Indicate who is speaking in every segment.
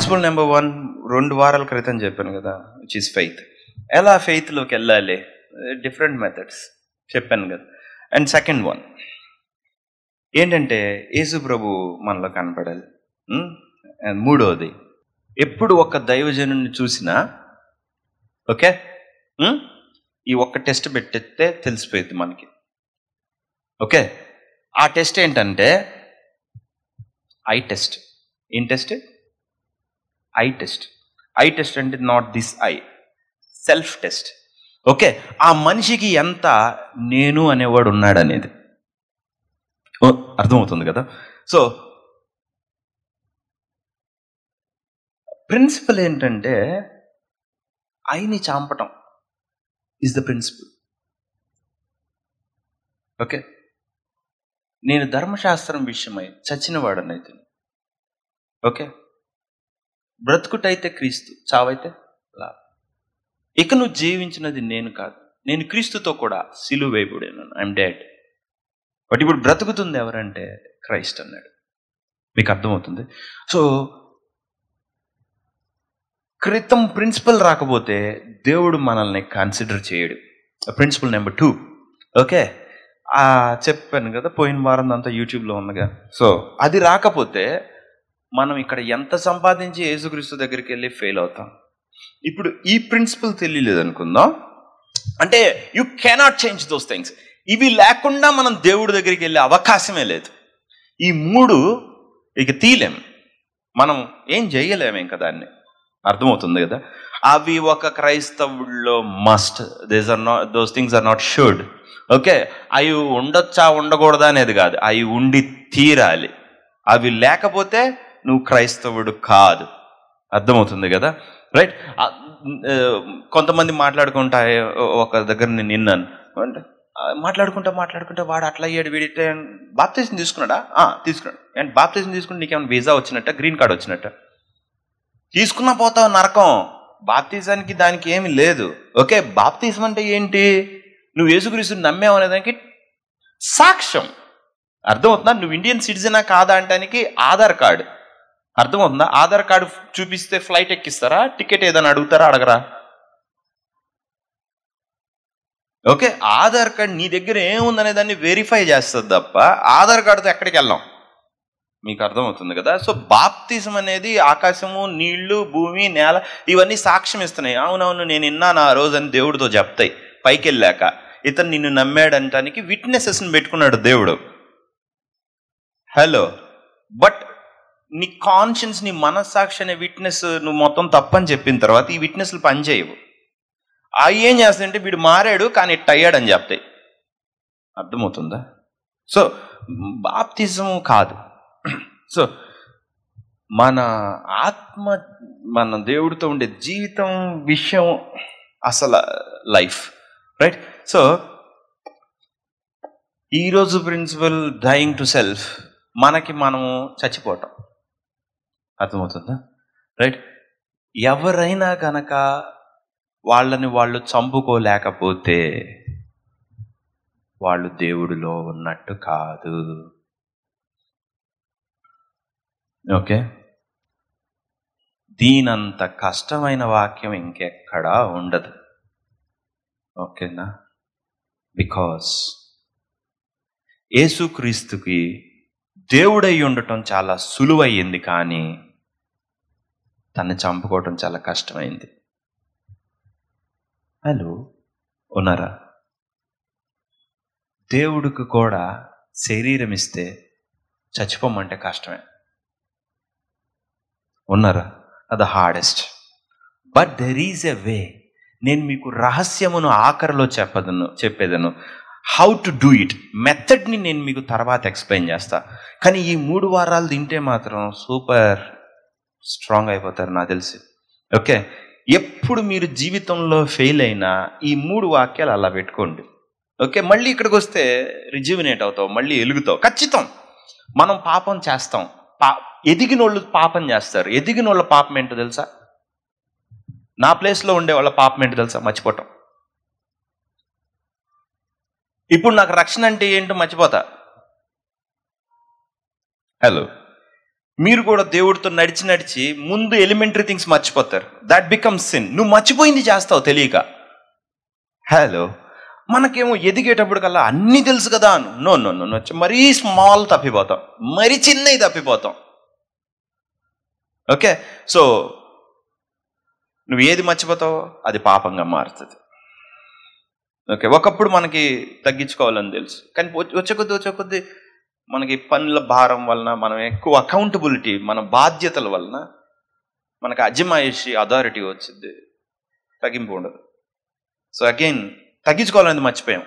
Speaker 1: Principal number one రెండు వారాల క్రితం చెప్పాను కదా విచ్ ఇస్ ఫెయిత్ ఎలా ఫెయిత్లోకి వెళ్ళాలి డిఫరెంట్ మెథడ్స్ చెప్పాను కదా అండ్ సెకండ్ వన్ ఏంటంటే యేసు ప్రభు మనలో కనపడాలి ఉమ్? And మూడవది ఎప్పుడు ఒక దైవజనుని చూసినా ఓకే ఉమ్? ఈ ఒక్క టెస్ట్ పెట్టిస్తే తెలిసిపోయింది మనకి ఓకే ఆ టెస్ట్ ఏంటంటే ఐ టెస్ట్ ఏం test I test I test అంటే not this I self test okay ఆ మనిషికి ఎంత నేను అనేవాడు ఉన్నాడు అనేది ఓ, అర్థమవుతుంది కదా సో ప్రిన్సిపల్ ఏంటంటే ఐని చాంపటం ఇస్ ద ప్రిన్సిపల్ ఓకే నేను ధర్మశాస్త్రం విషయమై చచ్చిన వాడనైతే ఓకే బ్రతుకుటైతే క్రీస్తు చావైతే లా ఇక నువ్వు జీవించినది నేను కాదు నేను క్రీస్తుతో కూడా సిలువ వేయబడాను ఐఎమ్ డెడ్ బట్ ఇప్పుడు బ్రతుకుతుంది ఎవరంటే క్రైస్ట్ అన్నాడు మీకు అర్థమవుతుంది సో క్రితం ప్రిన్సిపల్ రాకపోతే దేవుడు మనల్ని కన్సిడర్ చేయడు ప్రిన్సిపల్ నెంబర్ టూ ఓకే ఆ చెప్పాను కదా పోయిన వారం అంతా యూట్యూబ్లో ఉందిగా సో అది రాకపోతే మనం ఇక్కడ ఎంత సంపాదించి యేసుక్రీస్తు దగ్గరికి వెళ్ళి ఫెయిల్ అవుతాం ఇప్పుడు ఈ ప్రిన్సిపల్ తెలియలేదు అనుకుందాం అంటే you cannot change those things ఇవి లేకుండా మనం దేవుడి దగ్గరికి వెళ్ళే అవకాశమే లేదు ఈ మూడు ఇక తీలేం మనం ఏం చేయలేము ఇంకా దాన్ని అర్థమవుతుంది కదా అవి ఒక క్రైస్తవుల్లో must these are not those things are not should okay అవి ఉండొచ్చా ఉండకూడదా అనేది కాదు అవి ఉండి తీరాలి అవి లేకపోతే నువ్వు క్రైస్తవుడు కాదు అర్థమవుతుంది కదా రైట్ కొంతమంది మాట్లాడుకుంటా ఒక దగ్గర నేను విన్నాను అంటే ఆ, మాట్లాడుకుంటా మాట్లాడుకుంటా వాడు అట్లా అయ్యాడు వీడితే బాప్తీసం తీసుకున్నాడా ఆ, తీసుకున్నాడు అండ్ బాప్తీసం తీసుకుంటే నీకేమైనా వీసా వచ్చినట్ట గ్రీన్ కార్డ్ వచ్చినట్ట తీసుకున్నా పోతావు నరకం బాప్తీసానికి దానికి ఏమి లేదు ఓకే బాప్తీసం అంటే ఏంటి నువ్వు యేసుక్రీస్తుని నమ్మావు అనే దానికి సాక్ష్యం అర్థమవుతుందా నువ్వు ఇండియన్ సిటిజనా కాదా అంటానికి ఆధార్ కార్డు అర్థమవుతుందా ఆధార్ కార్డు చూపిస్తే ఫ్లైట్ ఎక్కిస్తారా టికెట్ ఏదైనా అడుగుతారా అడగరా ఓకే ఆధార్ కార్డ్ నీ దగ్గర ఏముందనే దాన్ని వెరిఫై చేస్తుంది తప్ప ఆధార్ కార్డుతో ఎక్కడికి వెళ్ళాం మీకు అర్థమవుతుంది కదా సో బాప్తిజం అనేది ఆకాశము నీళ్లు భూమి నేల ఇవన్నీ సాక్ష్యం ఇస్తున్నాయి అవునవును నేను విన్నాను ఆ రోజు అని దేవుడితో చెప్తాయి పైకి వెళ్ళాక ఇతను నిన్ను నమ్మాడంటానికి విట్నెసెస్ని పెట్టుకున్నాడు దేవుడు హలో బట్ నీ కాన్షియన్స్ నీ మనస్సాక్షి అనే విట్నెస్ నువ్వు మొత్తం తప్పని చెప్పిన తర్వాత ఈ విట్నెస్లు పనిచేయవు అవి ఏం చేస్తాయంటే వీడు మారాడు కానీ ఇట్ట అయ్యాడని చెప్తాయి అర్థమవుతుందా సో బాప్తిజం కాదు సో మన ఆత్మ మన దేవుడితో ఉండే జీవితం విషయం అసలు లైఫ్ రైట్ సో ఈరోజు ప్రిన్సిపల్ డైయింగ్ టు సెల్ఫ్ మనకి మనము చచ్చిపోవటం అర్థమవుతుందా రైట్ ఎవరైనా కనుక వాళ్ళని వాళ్ళు చంపుకోలేకపోతే వాళ్ళు దేవుడిలో ఉన్నట్టు కాదు ఓకే దీనంత కష్టమైన వాక్యం ఇంకెక్కడా ఉండదు ఓకేనా బికాస్ యేసుక్రీస్తుకి దేవుడై ఉండటం చాలా సులువయ్యింది కానీ తన్ని చంపుకోవటం చాలా కష్టమైంది హలో ఉన్నారా దేవుడికి కూడా శరీరం ఇస్తే చచ్చిపోమంటే కష్టమే ఉన్నారా అది hardest but there is a way నేను మీకు రహస్యమును ఆఖరిలో చెప్పదను చెప్పేదను హౌ టు డూ ఇట్ మెథడ్ని నేను మీకు తర్వాత ఎక్స్ప్లెయిన్ చేస్తా కానీ ఈ మూడు వారాలు తింటే మాత్రం సూపర్ స్ట్రాంగ్ అయిపోతారు నాకు తెలిసి ఓకే ఎప్పుడు మీరు జీవితంలో ఫెయిల్ అయినా ఈ మూడు వాక్యాలు అలా పెట్టుకోండి ఓకే మళ్ళీ ఇక్కడికి వస్తే రిజ్యూమినేట్ అవుతావు మళ్ళీ ఎలుగుతావు ఖచ్చితం మనం పాపం చేస్తాం పా ఎదిగిన వాళ్ళు పాపం చేస్తారు ఎదిగిన వాళ్ళ పాపం ఏంటో తెలుసా నా ప్లేస్లో ఉండే వాళ్ళ పాపం ఏంటో తెలుసా మర్చిపోవటం ఇప్పుడు నాకు రక్షణ అంటే ఏంటో మర్చిపోతా హలో మీరు కూడా దేవుడితో నడిచి నడిచి ముందు ఎలిమెంటరీ థింగ్స్ మర్చిపోతారు దాట్ బికమ్స్ సిన్ నువ్వు మర్చిపోయింది చేస్తావు తెలియక హలో మనకేమో ఎదిగేటప్పుడు కల్లా అన్నీ తెలుసు కదా అను నో నో నో నో మరీ స్మాల్ తప్పిపోతాం మరీ చిన్నవి తప్పిపోతాం ఓకే సో నువ్వు ఏది మర్చిపోతావో అది పాపంగా మారుతుంది ఓకే ఒకప్పుడు మనకి తగ్గించుకోవాలని తెలుసు కానీ వచ్చే- వచ్చే కొద్ది వచ్చే కొద్ది మనకి పనుల భారం వలన మనం ఎక్కువ అకౌంటబిలిటీ మన బాధ్యతల వలన మనకి అజమాయిషి అథారిటీ వచ్చింది తగ్గింపు ఉండదు సో అగైన్ తగ్గించుకోవాలనేది మర్చిపోయాం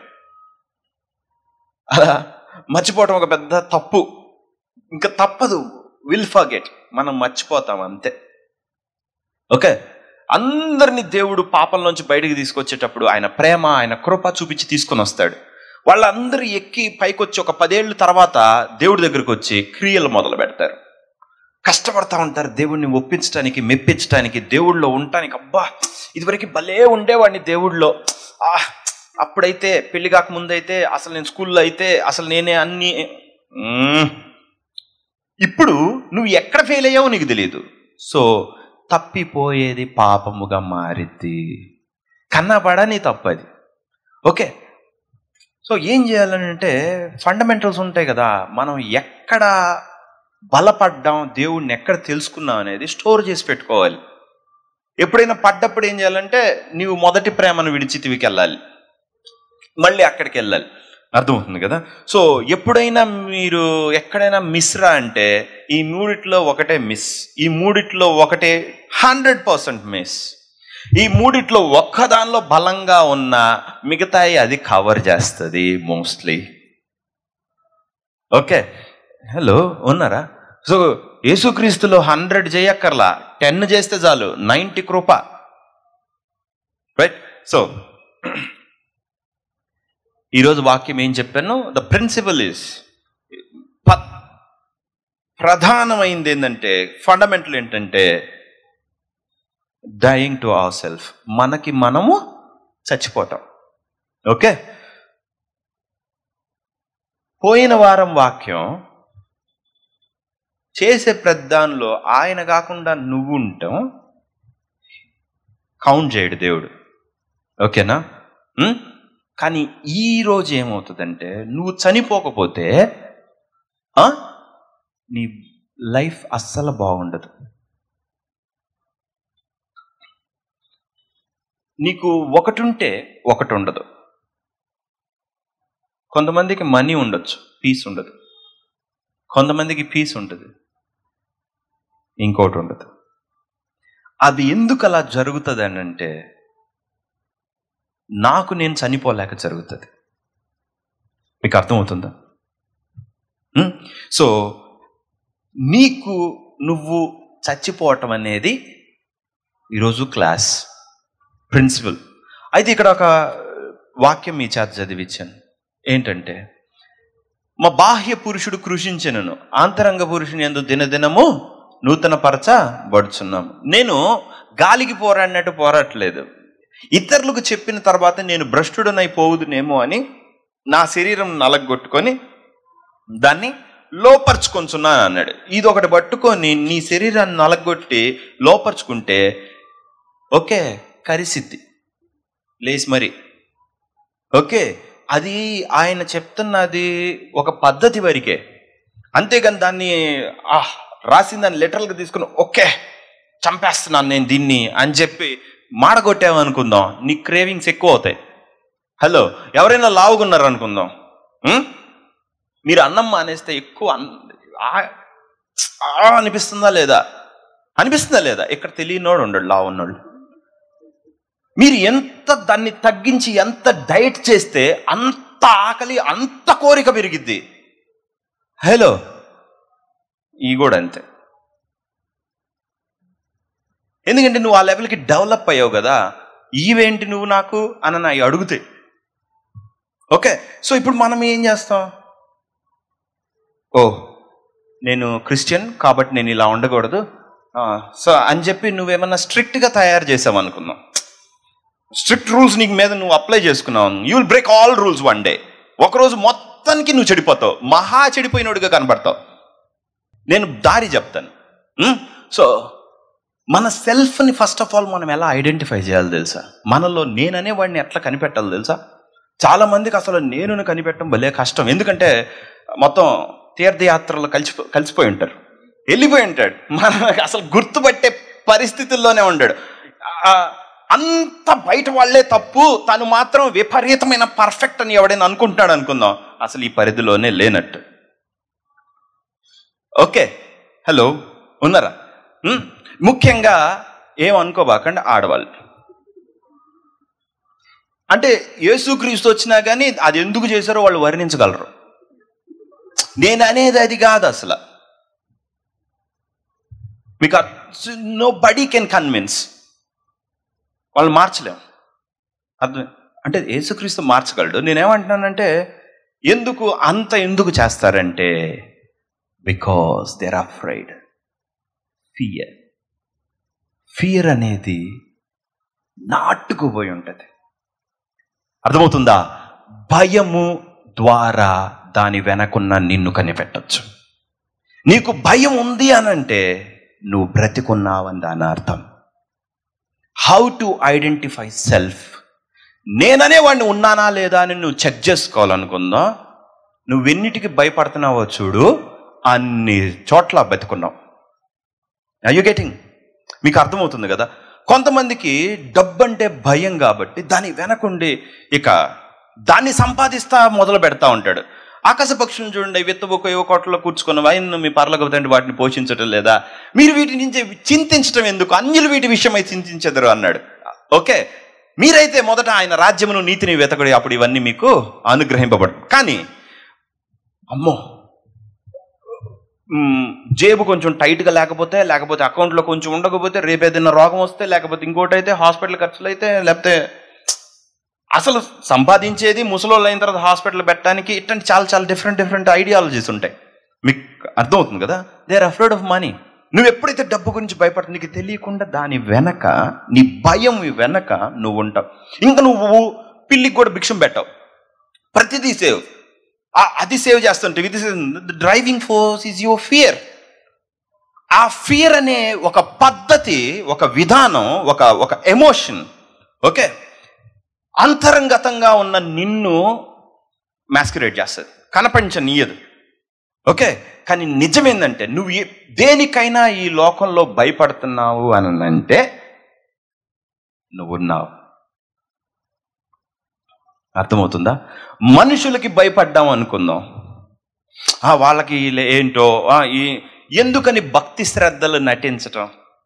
Speaker 1: అలా మర్చిపోవటం ఒక పెద్ద తప్పు ఇంకా తప్పదు విల్ ఫర్గెట్ మనం మర్చిపోతాం అంతే ఓకే అందరినీ దేవుడు పాపంలోంచి బయటికి తీసుకొచ్చేటప్పుడు ఆయన ప్రేమ ఆయన కృప చూపించి తీసుకొని వస్తాడు వాళ్ళందరూ ఎక్కి పైకొచ్చి ఒక పదేళ్ళ తర్వాత దేవుడి దగ్గరికి వచ్చి క్రియలు మొదలు పెడతారు కష్టపడతా ఉంటారు దేవుడిని ఒప్పించడానికి మెప్పించడానికి దేవుళ్ళో ఉండటానికి అబ్బా ఇదివరకు భలే ఉండేవాడిని దేవుళ్ళో ఆ అప్పుడైతే పెళ్లి కాక ముందైతే అసలు నేను స్కూల్లో అయితే అసలు నేనే అన్ని మ్మ్. ఇప్పుడు నువ్వు ఎక్కడ ఫెయిల్ అయ్యావో నీకు తెలియదు సో తప్పిపోయేది పాపముగా మారిద్ది కన్నపడా నీ తప్పది ఓకే సో ఏం చేయాలని అంటే ఫండమెంటల్స్ ఉంటాయి కదా మనం ఎక్కడ బలపడ్డాం దేవుడిని ఎక్కడ తెలుసుకున్నాం అనేది స్టోర్ చేసి పెట్టుకోవాలి ఎప్పుడైనా పడ్డప్పుడు ఏం చేయాలంటే నీవు మొదటి ప్రేమను విడిచి తివికి వెళ్ళాలి మళ్ళీ అక్కడికి వెళ్ళాలి అర్థమవుతుంది కదా సో ఎప్పుడైనా మీరు ఎక్కడైనా మిస్రా అంటే ఈ మూడిట్లో ఒకటే మిస్ ఈ మూడిట్లో ఒకటే హండ్రెడ్ పర్సెంట్ మిస్ ఈ మూడిట్లో ఒక్కదానిలో బలంగా ఉన్న మిగతాయి అది కవర్ చేస్తుంది మోస్ట్లీ ఓకే హలో ఉన్నారా సో యేసుక్రీస్తులో హండ్రెడ్ చేయక్కర్లా టెన్ చేస్తే చాలు నైంటీ కృప రైట్ సో ఈరోజు వాక్యం ఏం చెప్పాను ద ప్రిన్సిపల్ ఇస్ ప్రధానమైంది ఏంటంటే ఫండమెంటల్ ఏంటంటే డయింగ్ టు అవర్ సెల్ఫ్ మనకి మనము చచ్చిపోతాం ఓకే పోయిన వారం వాక్యం చేసే ప్రధానంలో ఆయన కాకుండా నువ్వు ఉంటాం కౌంట్ చేయడు దేవుడు ఓకేనా ఉం? కానీ ఈ రోజు ఏమవుతుందంటే నువ్వు చనిపోకపోతే ఆ, నీ లైఫ్ అస్సలు బాగుండదు నీకు ఒకటి ఉంటే ఒకటి ఉండదు కొంతమందికి మనీ ఉండొచ్చు పీస్ ఉండదు కొంతమందికి పీస్ ఉంటుంది ఇంకోటి ఉండదు అది ఎందుకు అలా జరుగుతుంది అని అంటే నాకు నేను చనిపోలేక జరుగుతుంది మీకు అర్థమవుతుందా ఉం? సో నీకు నువ్వు చచ్చిపోవటం అనేది ఈరోజు క్లాస్ ప్రిన్సిపల్ అయితే ఇక్కడ ఒక వాక్యం మీ చేత చదివించాను ఏంటంటే మా బాహ్య పురుషుడు కృషించినను ఆంతరంగ పురుషుని ఎందు దినదినము నూతన పరచబడుచున్నాము నేను గాలికి పోరాడినట్టు పోరాడట్లేదు ఇతరులకు చెప్పిన తర్వాత నేను భ్రష్టుడనైపోవుదునేమో అని నా శరీరం నలగొట్టుకొని దాన్ని లోపరుచుకొంచున్నాను అన్నాడు ఇది ఒకటి పట్టుకొని నీ శరీరాన్ని నలగొట్టి లోపరుచుకుంటే ఓకే కరిసిద్ది లేసి మరి ఓకే అది ఆయన చెప్తున్నది ఒక పద్ధతి వరకే అంతేగాని దాన్ని ఆహ్ రాసిన దాన్ని లిటరల్గా తీసుకుని ఓకే చంపేస్తున్నాను నేను దీన్ని అని చెప్పి మాడగొట్టామనుకుందాం నీ క్రేవింగ్స్ ఎక్కువ అవుతాయి హలో ఎవరైనా లావుగున్నారు అనుకుందాం ఉం? మీరు అన్నం మానేస్తే ఎక్కువ అన్- ఆ- ఆ అనిపిస్తుందా లేదా అనిపిస్తుందా లేదా ఇక్కడ తెలియనోడు ఉండడు లావు ఉన్నోళ్ళు మీరు ఎంత దాన్ని తగ్గించి ఎంత డైట్ చేస్తే అంత ఆకలి అంత కోరిక పెరిగిద్ది హలో ఈ కూడా అంతే ఎందుకంటే నువ్వు ఆ లెవెల్కి డెవలప్ అయ్యావు కదా ఈవేంటి నువ్వు నాకు అని నా అడుగుతాయి ఓకే సో ఇప్పుడు మనం ఏం చేస్తాం ఓ నేను క్రిస్టియన్ కాబట్టి నేను ఇలా ఉండకూడదు ఆ, సో అని చెప్పి నువ్వేమన్నా స్ట్రిక్ట్గా తయారు చేసావు అనుకుందాం స్ట్రిక్ట్ రూల్స్ నీకు మీద నువ్వు అప్లై చేసుకున్నావు you will break all rules one day ఒకరోజు మొత్తానికి నువ్వు చెడిపోతావు మహా చెడిపోయినోడిగా కనబడతావు నేను దారి చెప్తాను సో మన సెల్ఫ్ని ఫస్ట్ ఆఫ్ ఆల్ మనం ఎలా ఐడెంటిఫై చేయాలి తెలుసా మనలో నేననే వాడిని ఎట్లా కనిపెట్టాలి తెలుసా చాలా మందికి అసలు నేను కనిపెట్టడం భలే కష్టం ఎందుకంటే మొత్తం తీర్థయాత్రలు కలిసి కలిసిపోయి ఉంటారు వెళ్ళిపోయి ఉంటాడు మనం అసలు గుర్తుపట్టే పరిస్థితుల్లోనే ఉంటాడు ఆ, అంత బయట వాళ్ళే తప్పు తను మాత్రం విపరీతమైన పర్ఫెక్ట్ అని ఎవడైనా అనుకుంటున్నాడు అనుకుందాం అసలు ఈ పరిధిలోనే లేనట్టు ఓకే హలో ఉన్నారా ఉమ్, ముఖ్యంగా ఏం అనుకోబాకండి ఆడవాళ్ళు అంటే యేసుక్రీస్తు వచ్చినా కానీ అది ఎందుకు చేశారో వాళ్ళు వర్ణించగలరు నేను అనేది అది కాదు అసలు మీకు నో బడీ కెన్ కన్విన్స్ వాళ్ళు మార్చలేం అర్థం అంటే యేసుక్రీస్తు మార్చగలడు నేనేమంటున్నానంటే ఎందుకు అంత ఎందుకు చేస్తారంటే because there are afraid fear fear అనేది నాటుకుపోయి ఉంటుంది అర్థమవుతుందా భయము ద్వారా దాని వెనకున్న నిన్ను కనిపెట్టచ్చు నీకు భయం ఉంది అనంటే నువ్వు బ్రతికున్నావని దాని అర్థం హౌ టు ఐడెంటిఫై సెల్ఫ్ నేననే వాడిని ఉన్నానా లేదా అని నువ్వు చెక్ చేసుకోవాలనుకుందా నువ్వెన్నిటికి భయపడుతున్నావో చూడు అన్ని చోట్ల బతుకున్నావు ఐ యు గెటింగ్ మీకు అర్థమవుతుంది కదా కొంతమందికి డబ్బు అంటే భయం కాబట్టి దాని వెనకుండి ఇక దాన్ని సంపాదిస్తా మొదలు పెడతా ఉంటాడు ఆకాశ పక్షులను చూడండి విత్తబొక్క యువ కోటలో కూర్చుకున్న వైన్ మీ పర్లకు తండ్రి వాటిని పోషించడం లేదా మీరు వీటి నుంచి చింతించడం ఎందుకు అన్యులు వీటి విషయమై చింతించదరు అన్నాడు ఓకే మీరైతే మొదట ఆయన రాజ్యమును నీతిని వెతకడి అప్పుడు ఇవన్నీ మీకు అనుగ్రహింపబడు కానీ అమ్మో మ్, జేబు కొంచెం టైట్గా లేకపోతే లేకపోతే అకౌంట్లో కొంచెం ఉండకపోతే రేపు ఏదైనా రోగం వస్తే లేకపోతే ఇంకోటి అయితే హాస్పిటల్ ఖర్చులు అయితే లేకపోతే అసలు సంపాదించేది ముసలోళ్ళు అయిన తర్వాత హాస్పిటల్ పెట్టడానికి ఇట్లాంటి చాలా చాలా డిఫరెంట్ డిఫరెంట్ ఐడియాలజీస్ ఉంటాయి మీకు అర్థమవుతుంది కదా they are afraid of money నువ్వు ఎప్పుడైతే డబ్బు గురించి భయపడుతుంది నీకు తెలియకుండా దాని వెనక నీ భయం వెనక నువ్వు ఉంటావు ఇంకా నువ్వు పిల్లికి కూడా భిక్షం పెట్టావు ప్రతిదీ సేవ్ ఆ- అది సేవ్ చేస్తుంటే ఇది driving force is your fear ఆ ఫియర్ అనే ఒక పద్ధతి ఒక విధానం ఒక ఒక ఎమోషన్ ఓకే అంతరంగతంగా ఉన్న నిన్ను మ్యాస్కురేట్ చేస్తుంది కనపంచనీయదు ఓకే కానీ నిజమేందంటే నువ్వు ఏ- దేనికైనా ఈ లోకంలో భయపడుతున్నావు అని అంటే నువ్వు ఉన్నావు అర్థమవుతుందా మనుషులకి భయపడ్డాం అనుకుందాం ఆ, వాళ్ళకి లే- ఏంటో ఆ, ఈ ఎందుకని భక్తి శ్రద్ధలు నటించటం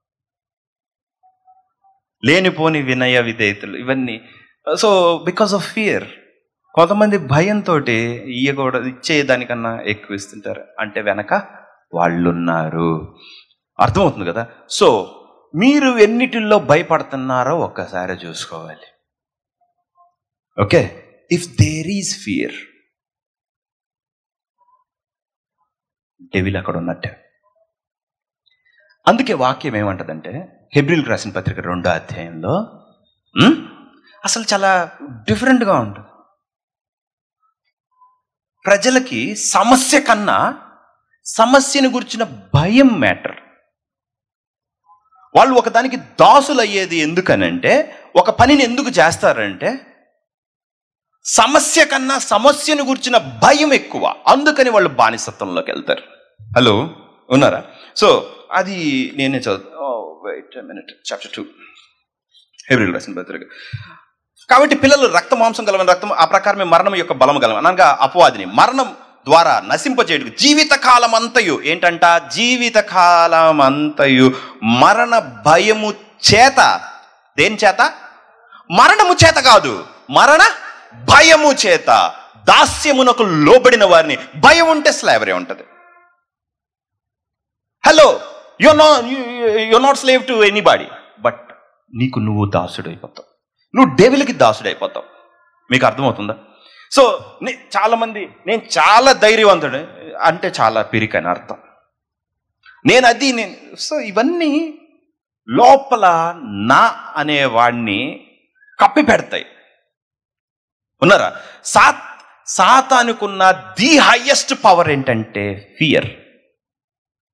Speaker 1: లేనిపోని వినయ విధేయతలు ఇవన్నీ సో బికాస్ ఆఫ్ ఫియర్ కొంతమంది భయంతో ఇయ్యకూడ ఇచ్చేదానికన్నా ఎక్కువ ఇస్తుంటారు అంటే వెనక వాళ్ళున్నారు అర్థమవుతుంది కదా సో మీరు ఎన్నిటిల్లో భయపడుతున్నారో ఒక్కసారి చూసుకోవాలి okay if there is fear devil అక్కడ ఉన్నట్టే అందుకే వాక్యం ఏమంటదంటే హెబ్రిల్ రాసిన పత్రిక రెండో అధ్యాయంలో ఉమ్, అసలు చాలా డిఫరెంట్గా ఉంటుంది ప్రజలకి సమస్య కన్నా సమస్యను గురించిన భయం మ్యాటర్ వాళ్ళు ఒకదానికి దాసులు అయ్యేది ఎందుకనంటే ఒక పనిని ఎందుకు చేస్తారంటే సమస్య కన్నా సమస్యను గురించిన భయం ఎక్కువ అందుకని వాళ్ళు బానిసత్వంలోకి వెళ్తారు హలో ఉన్నారా సో అది నేనే చదువు వెయిట్ మినిట్ చాప్టర్ టూ హెబ్రిల్ రాసిన పత్రిక కాబట్టి పిల్లలు రక్త మాంసం గలవని రక్తం ఆ ప్రకారమే మరణం యొక్క బలం గలవని అనగా అపవాదిని మరణం ద్వారా నశింపచేయడు జీవిత కాలం అంతయు ఏంటంట జీవిత కాలం అంతయు మరణ భయము చేత దేని చేత మరణము చేత కాదు మరణ భయము చేత దాస్యమునకు లోబడిన వారిని భయం ఉంటే స్లావరీ ఉంటుంది hello you know you not slave to anybody but నీకు నువ్వు దాసుడు అయిపోతావు నువ్వు డెవిల్కి దాసుడు అయిపోతావు మీకు అర్థమవుతుందా సో నే- చాలా మంది నేను చాలా ధైర్యవంతుడు అంటే చాలా పిరికని అర్థం నేను అది నేను సో ఇవన్నీ లోపల నా అనే వాడిని కప్పి పెడతాయి ఉన్నారా సాత్ సాతానుకున్న ది హైయెస్ట్ పవర్ ఏంటంటే ఫియర్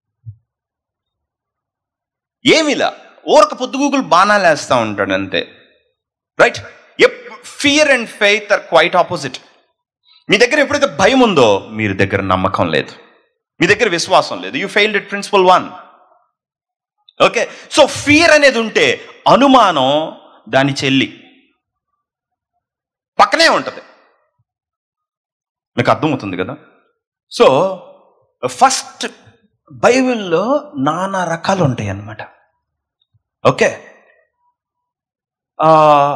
Speaker 1: ఏమిలా ఊరక పొద్దుగూకులు బాణాలు వేస్తూ ఉంటాడు అంతే right fear and faith are quite opposite మీ దగ్గర ఎప్పుడైతే భయం ఉందో మీరు దగ్గర నమ్మకం లేదు మీ దగ్గర విశ్వాసం లేదు you failed it principle one okay so fear అనేది ఉంటే అనుమానం దాని చెల్లి పక్కనే ఉంటుంది మీకు అర్థమవుతుంది కదా సో ఫస్ట్ బైబిల్లో నానా రకాలు ఉంటాయి అన్నమాట ఓకే ఆ,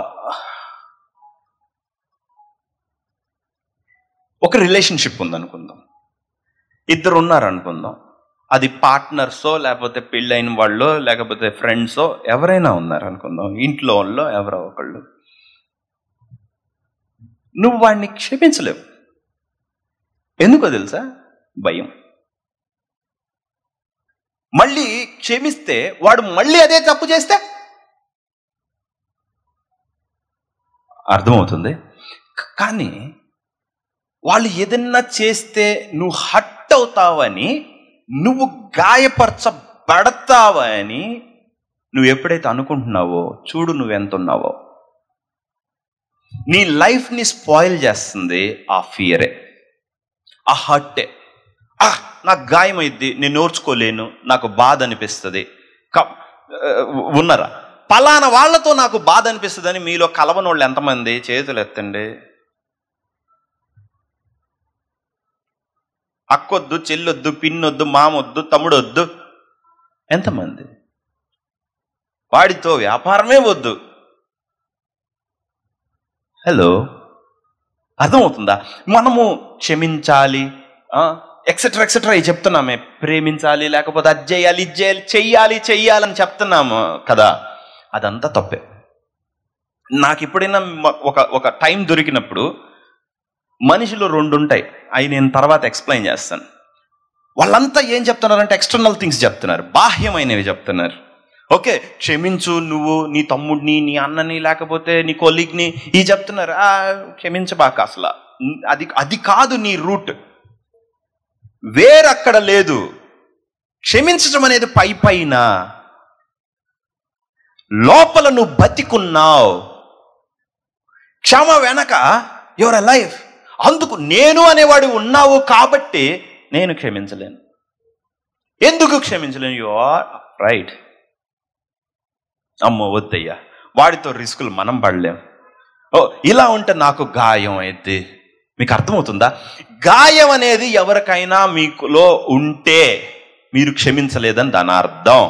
Speaker 1: ఒక రిలేషన్షిప్ ఉందనుకుందాం ఇద్దరు ఉన్నారు అనుకుందాం అది పార్ట్నర్సో లేకపోతే పెళ్ళైన వాళ్ళో లేకపోతే ఫ్రెండ్సో ఎవరైనా ఉన్నారు అనుకుందాం ఇంట్లో వాళ్ళో ఎవరో ఒకళ్ళు నువ్వు వాడిని క్షమించలేవు ఎందుకో తెలుసా భయం మళ్ళీ క్షమిస్తే వాడు మళ్ళీ అదే తప్పు చేస్తే అర్థమవుతుంది క- కానీ వాళ్ళు ఏదన్నా చేస్తే నువ్వు హట్ అవుతావని నువ్వు గాయపరచబడతావని నువ్వు ఎప్పుడైతే అనుకుంటున్నావో చూడు నువ్వెంత ఉన్నావో నీ లైఫ్ని స్పాయిల్ చేస్తుంది ఆ ఫియరే ఆ హర్టే ఆ నాకు గాయమైద్ది నేను ఓర్చుకోలేను నాకు బాధ అనిపిస్తుంది క- ఆ, ఉన్నారా పలానా వాళ్ళతో నాకు బాధ అనిపిస్తుందని మీలో కలవని వాళ్ళు ఎంతమంది చేతులు ఎత్తండి అక్కొద్దు చెల్లొద్దు పిన్నొద్దు మామొద్దు తమ్ముడొద్దు ఎంతమంది వాడితో వ్యాపారమే వద్దు హలో అర్థమవుతుందా మనము క్షమించాలి ఎక్సెట్రా ఎక్సెట్రా ఇవి చెప్తున్నామే ప్రేమించాలి లేకపోతే అది చేయాలి ఇది చేయాలి చెయ్యాలి చెయ్యాలని చెప్తున్నాము కదా అదంతా తప్పే నాకు ఎప్పుడైనా మ- ఒక ఒక టైం దొరికినప్పుడు మనిషిలో రెండు ఉంటాయి అవి నేను తర్వాత ఎక్స్ప్లెయిన్ చేస్తాను వాళ్ళంతా ఏం చెప్తున్నారంటే ఎక్స్టర్నల్ థింగ్స్ చెప్తున్నారు బాహ్యమైనవి చెప్తున్నారు ఓకే క్షమించు నువ్వు నీ తమ్ముడిని నీ అన్నని లేకపోతే నీ కొలీగ్ని ఈ చెప్తున్నారు ఆ, క్షమించబాక అసలు అది అది కాదు నీ రూట్ వేరక్కడ లేదు క్షమించడం అనేది పై పైన లోపల నువ్వు బతికున్నావు క్షమ వెనక యువర్ లైఫ్ అందుకు నేను అనేవాడు ఉన్నావు కాబట్టి నేను క్షమించలేను ఎందుకు క్షమించలేను యు ఆర్ రైట్ అమ్మో వద్దయ్యా వాడితో రిస్కులు మనం పడలేం ఓ ఇలా ఉంటే నాకు గాయం అయితే మీకు అర్థమవుతుందా గాయం అనేది ఎవరికైనా మీకులో ఉంటే మీరు క్షమించలేదని దాని అర్థం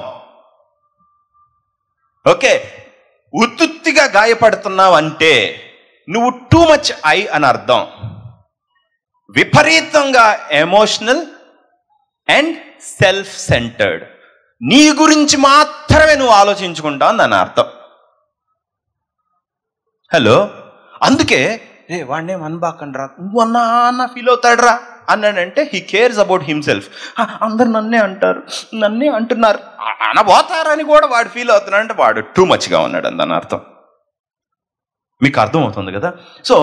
Speaker 1: ఓకే ఉత్తుత్తిగా గాయపడుతున్నావు అంటే నువ్వు టూ మచ్ ఐ అని అర్థం విపరీతంగా ఎమోషనల్ అండ్ సెల్ఫ్ సెంటర్డ్ నీ గురించి మాత్రమే నువ్వు ఆలోచించుకుంటావు అని దాని అర్థం హలో అందుకే రే వాడినే అనబాకండి రా నువ్వు అన్నా అన్న ఫీల్ అవుతాడురా అన్నాడంటే హీ కేర్స్ అబౌట్ హిమ్సెల్ఫ్ అందరు నన్నే అంటారు నన్నే అంటున్నారు అ- అనబోతారని కూడా వాడు ఫీల్ అవుతున్నాడంటే వాడు టూ మచ్గా ఉన్నాడు అని దాని అర్థం మీకు అర్థమవుతుంది కదా సో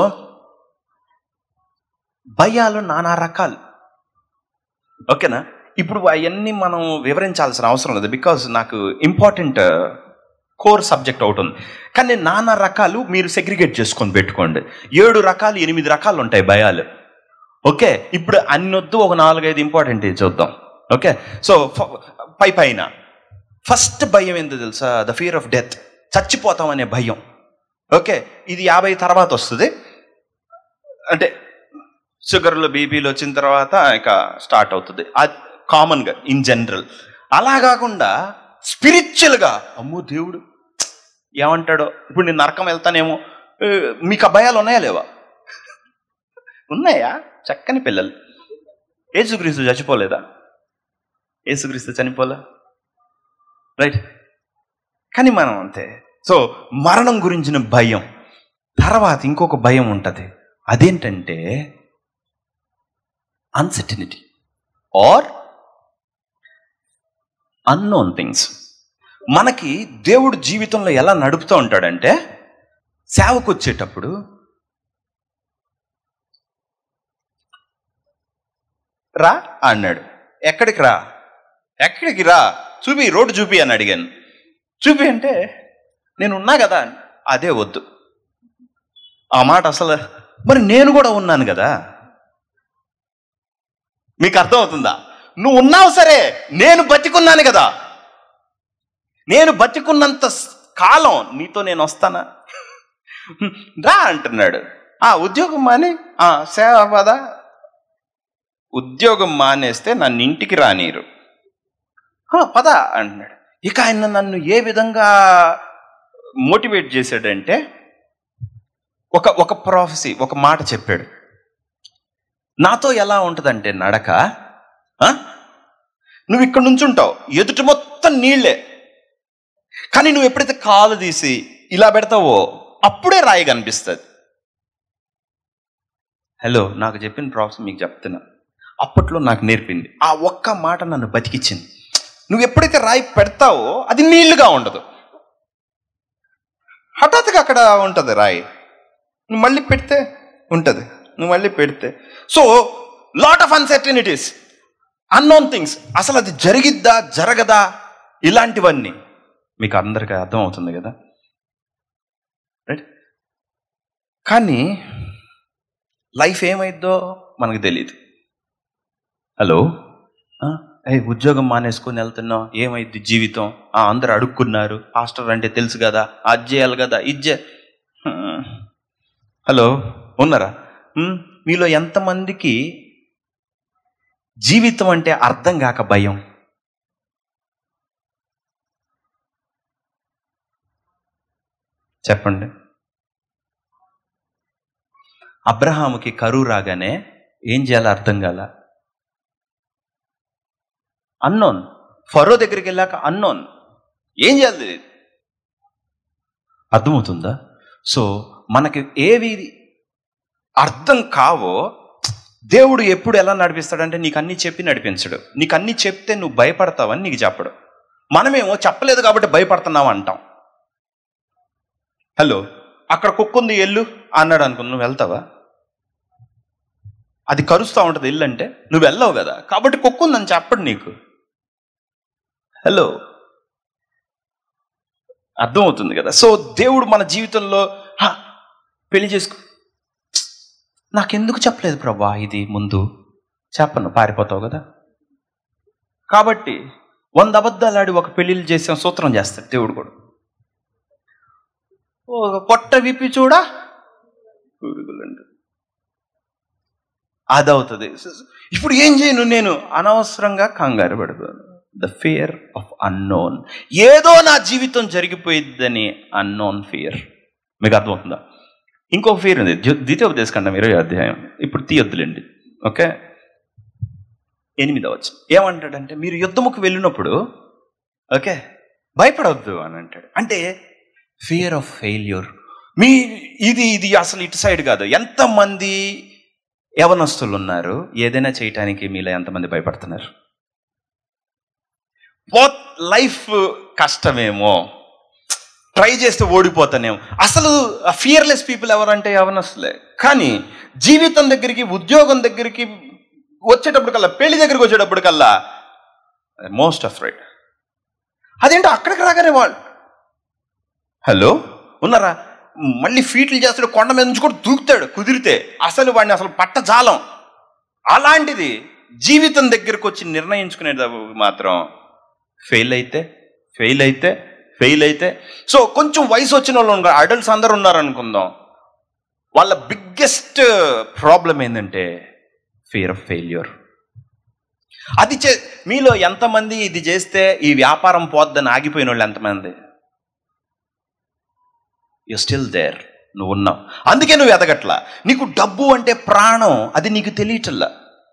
Speaker 1: భయాలు నానా రకాలు ఓకేనా ఇప్పుడు అవన్నీ మనం వివరించాల్సిన అవసరం లేదు బికాజ్ నాకు ఇంపార్టెంట్ కోర్ సబ్జెక్ట్ ఒకటి ఉంది కానీ నానా రకాలు మీరు సెగ్రిగేట్ చేసుకొని పెట్టుకోండి ఏడు రకాలు ఎనిమిది రకాలు ఉంటాయి భయాలు ఓకే ఇప్పుడు అన్నొద్దు ఒక నాలుగైదు ఇంపార్టెంట్ చూద్దాం ఓకే సో పై పైన ఫస్ట్ భయం ఏంటో తెలుసా ద ఫియర్ ఆఫ్ డెత్ చచ్చిపోతాం అనే భయం ఓకే ఇది యాభై తర్వాత వస్తుంది అంటే షుగర్లు బీపీలు వచ్చిన తర్వాత ఇక స్టార్ట్ అవుతుంది అది కామన్గా ఇన్ జనరల్ అలా కాకుండా స్పిరిచువల్గా అమ్మో దేవుడు ఏమంటాడో ఇప్పుడు నేను నరకం వెళ్తానేమో ఏ, మీకు ఆ భయాలు ఉన్నాయా లేవా ఉన్నాయా చక్కని పిల్లలు ఏసుక్రీస్తు చచ్చిపోలేదా ఏసుక్రీస్తు చనిపోలే రైట్ కానీ మనం అంతే సో మరణం గురించిన భయం తర్వాత ఇంకొక భయం ఉంటుంది అదేంటంటే అన్సర్టినిటీ ఆర్ అన్నోన్ థింగ్స్ మనకి దేవుడు జీవితంలో ఎలా నడుపుతూ ఉంటాడంటే సేవకు వచ్చేటప్పుడు రా అన్నాడు ఎక్కడికి రా ఎక్కడికి రా చూపి రోడ్డు చూపి అని అడిగాను చూపి అంటే నేను ఉన్నా కదా అదే వద్దు ఆ మాట అసలు మరి నేను కూడా ఉన్నాను కదా మీకు అర్థం అవుతుందా నువ్వు ఉన్నావు సరే నేను బతికున్నాను కదా నేను బతికున్నంత స్- కాలం నీతో నేను వస్తానా రా అంటున్నాడు ఆ ఉద్యోగం మాని ఆ సేవ పద ఉద్యోగం మానేస్తే నన్ను ఇంటికి రానీరు "ఆ, పద అంటున్నాడు ఇక ఆయన నన్ను ఏ విధంగా మోటివేట్ చేశాడంటే ఒక ఒక ప్రాఫెసీ ఒక మాట చెప్పాడు నాతో ఎలా ఉంటుందంటే నడక ఆ? నువ్వు ఇక్కడ నుంచి ఉంటావు ఎదుటి మొత్తం నీళ్లే కానీ నువ్వు ఎప్పుడైతే కాలు తీసి ఇలా పెడతావో అప్పుడే రాయి కనిపిస్తుంది హలో నాకు చెప్పిన ప్రాసెస్ మీకు చెప్తున్నా అప్పట్లో నాకు నేర్పింది ఆ ఒక్క మాట నన్ను బతికిచ్చింది నువ్వు ఎప్పుడైతే రాయి పెడతావో అది నీళ్లుగా ఉండదు హఠాత్తుగా అక్కడ ఉంటుంది రాయి నువ్వు మళ్ళీ పెడితే ఉంటుంది నువ్వు మళ్ళీ పెడితే so lot of uncertainties unknown things అసలు అది జరిగిద్దా జరగదా ఇలాంటివన్నీ మీకు అందరికీ అర్థం అవుతుంది కదా రైట్ కానీ లైఫ్ ఏమైద్దో మనకు తెలియదు హలో ఏ ఉద్యోగం మానేసుకొని వెళ్తున్నావు ఏమైద్ది జీవితం ఆ, అందరూ అడుక్కున్నారు హాస్టల్ అంటే తెలుసు కదా అది చేయాలి కదా ఇది చే హ్మ్. హలో ఉన్నారా హ్మ్? మీలో ఎంతమందికి జీవితం అంటే అర్థం కాక భయం చెప్పండి అబ్రహాముకి కరువు రాగానే ఏం చేయాలో అర్థం కాల అన్నోన్ ఫరో దగ్గరికి వెళ్ళాక అన్నోన్ ఏం చేయాలి తెలియదు. అర్థమవుతుందా సో మనకి ఏవి అర్థం కావో దేవుడు ఎప్పుడు ఎలా నడిపిస్తాడంటే నీకు అన్ని చెప్పి నడిపించడు నీకు అన్ని చెప్తే నువ్వు భయపడతావని నీకు చెప్పడు మనమేమో చెప్పలేదు కాబట్టి భయపడుతున్నావు అంటాం హలో అక్కడ కుక్కుంది ఎల్లు అన్నాడు అనుకుని నువ్వు వెళ్తావా అది కరుస్తూ ఉంటుంది ఇల్లు అంటే నువ్వు వెళ్ళవు కదా కాబట్టి కుక్కుందని చెప్పడు నీకు హలో అర్థమవుతుంది కదా సో దేవుడు మన జీవితంలో "హా, పెళ్లి చేసుకో నాకెందుకు చెప్పలేదు ప్రభా ఇది ముందు చెప్పను పారిపోతావు కదా కాబట్టి వంద అబద్ధాలు ఆడి ఒక పెళ్లిళ్ళు చేసిన సూత్రం చేస్తాడు దేవుడు కూడా ఓ పొట్ట విప్పి చూడా పురుగులండు అదవుతుంది ఇప్పుడు ఏం చేయను నేను అనవసరంగా కంగారు పడతాను ద ఫియర్ ఆఫ్ అన్నోన్ ఏదో నా జీవితం జరిగిపోయిద్దని అన్నోన్ ఫియర్ మీకు అర్థమవుతుందా ఇంకొక ఫియర్ ఉంది ద్వి- ద్వితీయోపదేశకండం ఇరవై అధ్యాయం ఇప్పుడు తీయొద్దులేండి ఓకే ఎనిమిదవచ్చు ఏమంటాడంటే మీరు యుద్ధముకు వెళ్ళినప్పుడు ఓకే భయపడవద్దు అని అంటాడు అంటే ఫియర్ ఆఫ్ ఫెయిల్యూర్ మీ ఇది ఇది అసలు ఇటు సైడ్ కాదు ఎంతమంది యవనస్తులు ఉన్నారు ఏదైనా చేయటానికి మీలో ఎంతమంది భయపడుతున్నారు పోత్ లైఫ్ కష్టమేమో ట్రై చేస్తే ఓడిపోతానేమో అసలు ఫియర్లెస్ పీపుల్ ఎవరంటే యవనస్తులే కానీ జీవితం దగ్గరికి ఉద్యోగం దగ్గరికి వచ్చేటప్పటికల్లా పెళ్లి దగ్గరికి వచ్చేటప్పటికల్లా మోస్ట్ అఫ్రైడ్ అదేంటో అక్కడికి రాగానే వాళ్ళు హలో ఉన్నారా మళ్ళీ ఫీట్లు చేస్తాడు కొండ మీద నుంచి కూడా దూకుతాడు కుదిరితే అసలు వాడిని అసలు పట్ట జాలం అలాంటిది జీవితం దగ్గరకు వచ్చి నిర్ణయించుకునేది మాత్రం ఫెయిల్ అయితే ఫెయిల్ అయితే ఫెయిల్ అయితే సో కొంచెం వయసు వచ్చిన వాళ్ళు ఉన్నారు అడల్ట్స్ అందరు ఉన్నారు అనుకుందాం వాళ్ళ బిగ్గెస్ట్ ప్రాబ్లం ఏంటంటే ఫియర్ ఆఫ్ ఫెయిల్యూర్ అది చే మీలో ఎంతమంది ఇది చేస్తే ఈ వ్యాపారం పోద్దని ఆగిపోయిన వాళ్ళు ఎంతమంది యు స్టిల్ దేర్ నువ్వు ఉన్నావు అందుకే నువ్వు ఎదగట్లా నీకు డబ్బు అంటే ప్రాణం అది నీకు తెలియటల్లా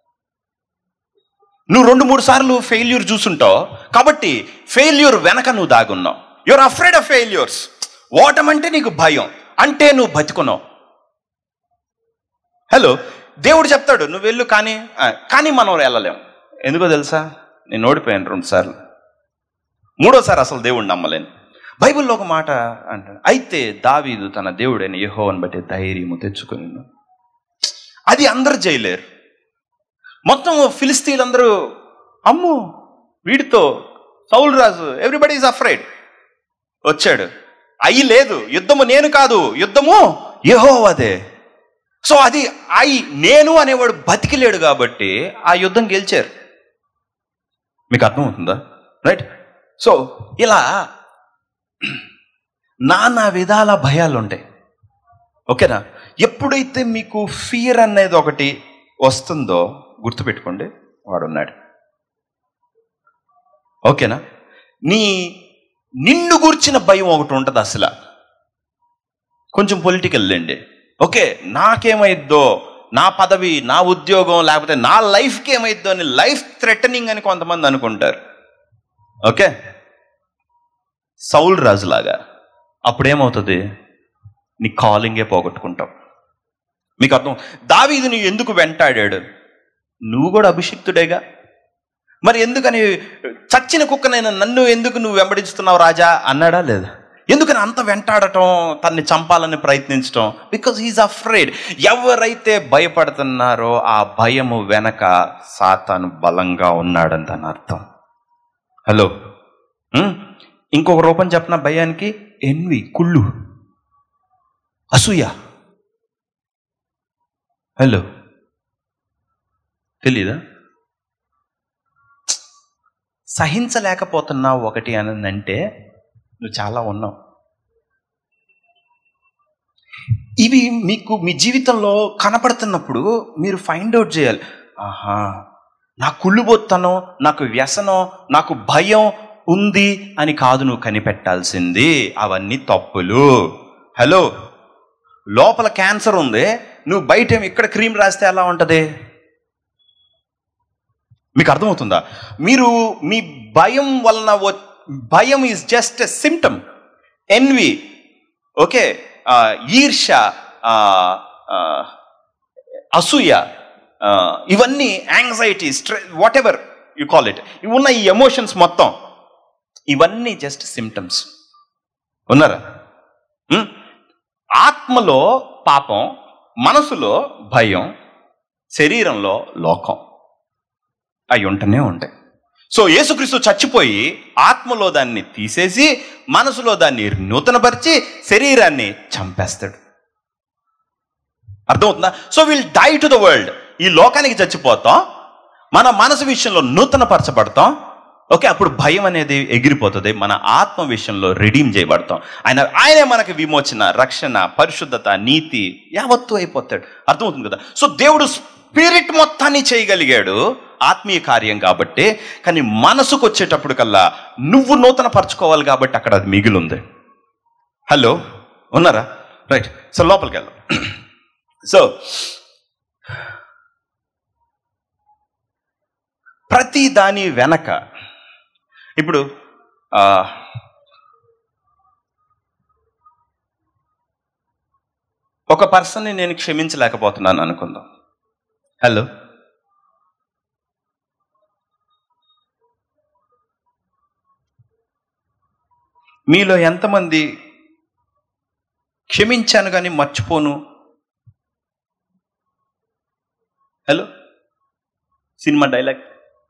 Speaker 1: నువ్వు రెండు మూడు సార్లు ఫెయిల్యూర్ చూసుంటావు కాబట్టి ఫెయిల్యూర్ వెనక నువ్వు దాగున్నావు యువర్ అఫ్రైడ్ ఆఫ్ ఫెయిల్యూర్స్ ఓటమంటే నీకు భయం అంటే నువ్వు బతుకున్నావు హలో దేవుడు చెప్తాడు నువ్వు వెళ్ళు కానీ ఆ, కానీ మనం వెళ్ళలేం ఎందుకో తెలుసా నేను ఓడిపోయాను రెండు సార్లు మూడోసారి అసలు దేవుడిని నమ్మలేను బైబిల్లో ఒక మాట అంటాడు అయితే దావీదు తన దేవుడైన యెహోవాను బట్టి ధైర్యము తెచ్చుకుని అది అందరు చేయలేరు మొత్తం ఫిలిస్తీన్లందరూ అమ్ము వీడితో సౌల్ రాజు ఎవ్రీబడి ఈజ్ అఫ్రైడ్ వచ్చాడు అయి లేదు యుద్ధము నేను కాదు యుద్ధము యెహోవాదే సో అది అయి నేను అనేవాడు బతికిలేడు కాబట్టి ఆ యుద్ధం గెలిచారు మీకు అర్థమవుతుందా రైట్ సో ఇలా నానా విధాల భయాలు ఉంటాయి ఓకేనా ఎప్పుడైతే మీకు ఫియర్ అనేది ఒకటి వస్తుందో గుర్తుపెట్టుకోండి వాడున్నాడు ఓకేనా నీ నిన్ను గూర్చిన భయం ఒకటి ఉంటుంది అసలు కొంచెం పొలిటికల్ లేండి ఓకే నాకేమైద్దో నా పదవి నా ఉద్యోగం లేకపోతే నా లైఫ్కి ఏమైద్దో అని లైఫ్ థ్రెటనింగ్ అని కొంతమంది అనుకుంటారు ఓకే సౌల్ రాజులాగా అప్పుడేమవుతుంది నీ కాలింగే పోగొట్టుకుంటావు మీకు అర్థం దావీదు నీ ఎందుకు వెంటాడాడు నువ్వు కూడా అభిషిక్తుడేగా మరి ఎందుకని చచ్చిన కుక్కనైనా నన్ను ఎందుకు నువ్వు వెంబడిస్తున్నావు రాజా అన్నాడా లేదా ఎందుకని అంత వెంటాడటం తన్ని చంపాలని ప్రయత్నించటం బికాజ్ హీఈస్ అఫ్రేడ్ ఎవరైతే భయపడుతున్నారో ఆ భయము వెనక సాతాను బలంగా ఉన్నాడని దాని అర్థం హలో ఉం? ఇంకొక రూపం చెప్పిన భయానికి ఎన్వి కుళ్ళు అసూయ హలో తెలీదా సహించలేకపోతున్నావు ఒకటి అని అంటే నువ్వు చాలా ఉన్నావు ఇవి మీకు మీ జీవితంలో కనపడుతున్నప్పుడు మీరు ఫైండ్ అవుట్ చేయాలి ఆహా నా కుళ్ళుబోత్తనం నాకు వ్యసనం నాకు భయం ఉంది అని కాదు నువ్వు కనిపెట్టాల్సింది అవన్నీ తప్పులు హలో లోపల క్యాన్సర్ ఉంది నువ్వు బయట ఏమి ఇక్కడ క్రీమ్ రాస్తే ఎలా ఉంటుంది మీకు అర్థమవుతుందా మీరు మీ భయం వలన వ- భయం is just a symptom envy okay ఈర్ష ఆ, ఆ, అసూయ ఆ, ఇవన్నీ anxiety stress whatever you call it ఇవి ఉన్న ఈ ఎమోషన్స్ మొత్తం ఇవన్నీ జస్ట్ సిమ్టమ్స్ ఉన్నారా ఉం? ఆత్మలో పాపం మనసులో భయం శరీరంలో లోకం అవి ఉంటూనే ఉంటాయి సో యేసుక్రీస్తు చచ్చిపోయి ఆత్మలో దాన్ని తీసేసి మనసులో దాన్ని నూతనపరిచి శరీరాన్ని చంపేస్తాడు అర్థమవుతుందా so will die to the world ఈ లోకానికి చచ్చిపోతాం మన మనసు విషయంలో నూతనపరచబడతాం ఓకే అప్పుడు భయం అనేది ఎగిరిపోతుంది మన ఆత్మ విషయంలో రెడీమ్ చేయబడతాం ఆయన ఆయనే మనకి విమోచన రక్షణ పరిశుద్ధత నీతి యావత్తు అయిపోతాడు అర్థమవుతుంది కదా సో దేవుడు స్పిరిట్ మొత్తాన్ని చేయగలిగాడు ఆత్మీయ కార్యం కాబట్టి కానీ మనసుకు వచ్చేటప్పుడు కల్లా నువ్వు నూతన పరచుకోవాలి కాబట్టి అక్కడ అది మిగిలి ఉంది హలో ఉన్నారా రైట్ సో లోపలికి వెళ్దాం సో ప్రతి దాని వెనక ఇప్పుడు ఆ, ఒక పర్సన్ని నేను క్షమించలేకపోతున్నాను అనుకుందాం హలో మీలో ఎంతమంది క్షమించాను కానీ మర్చిపోను హలో సినిమా డైలాగ్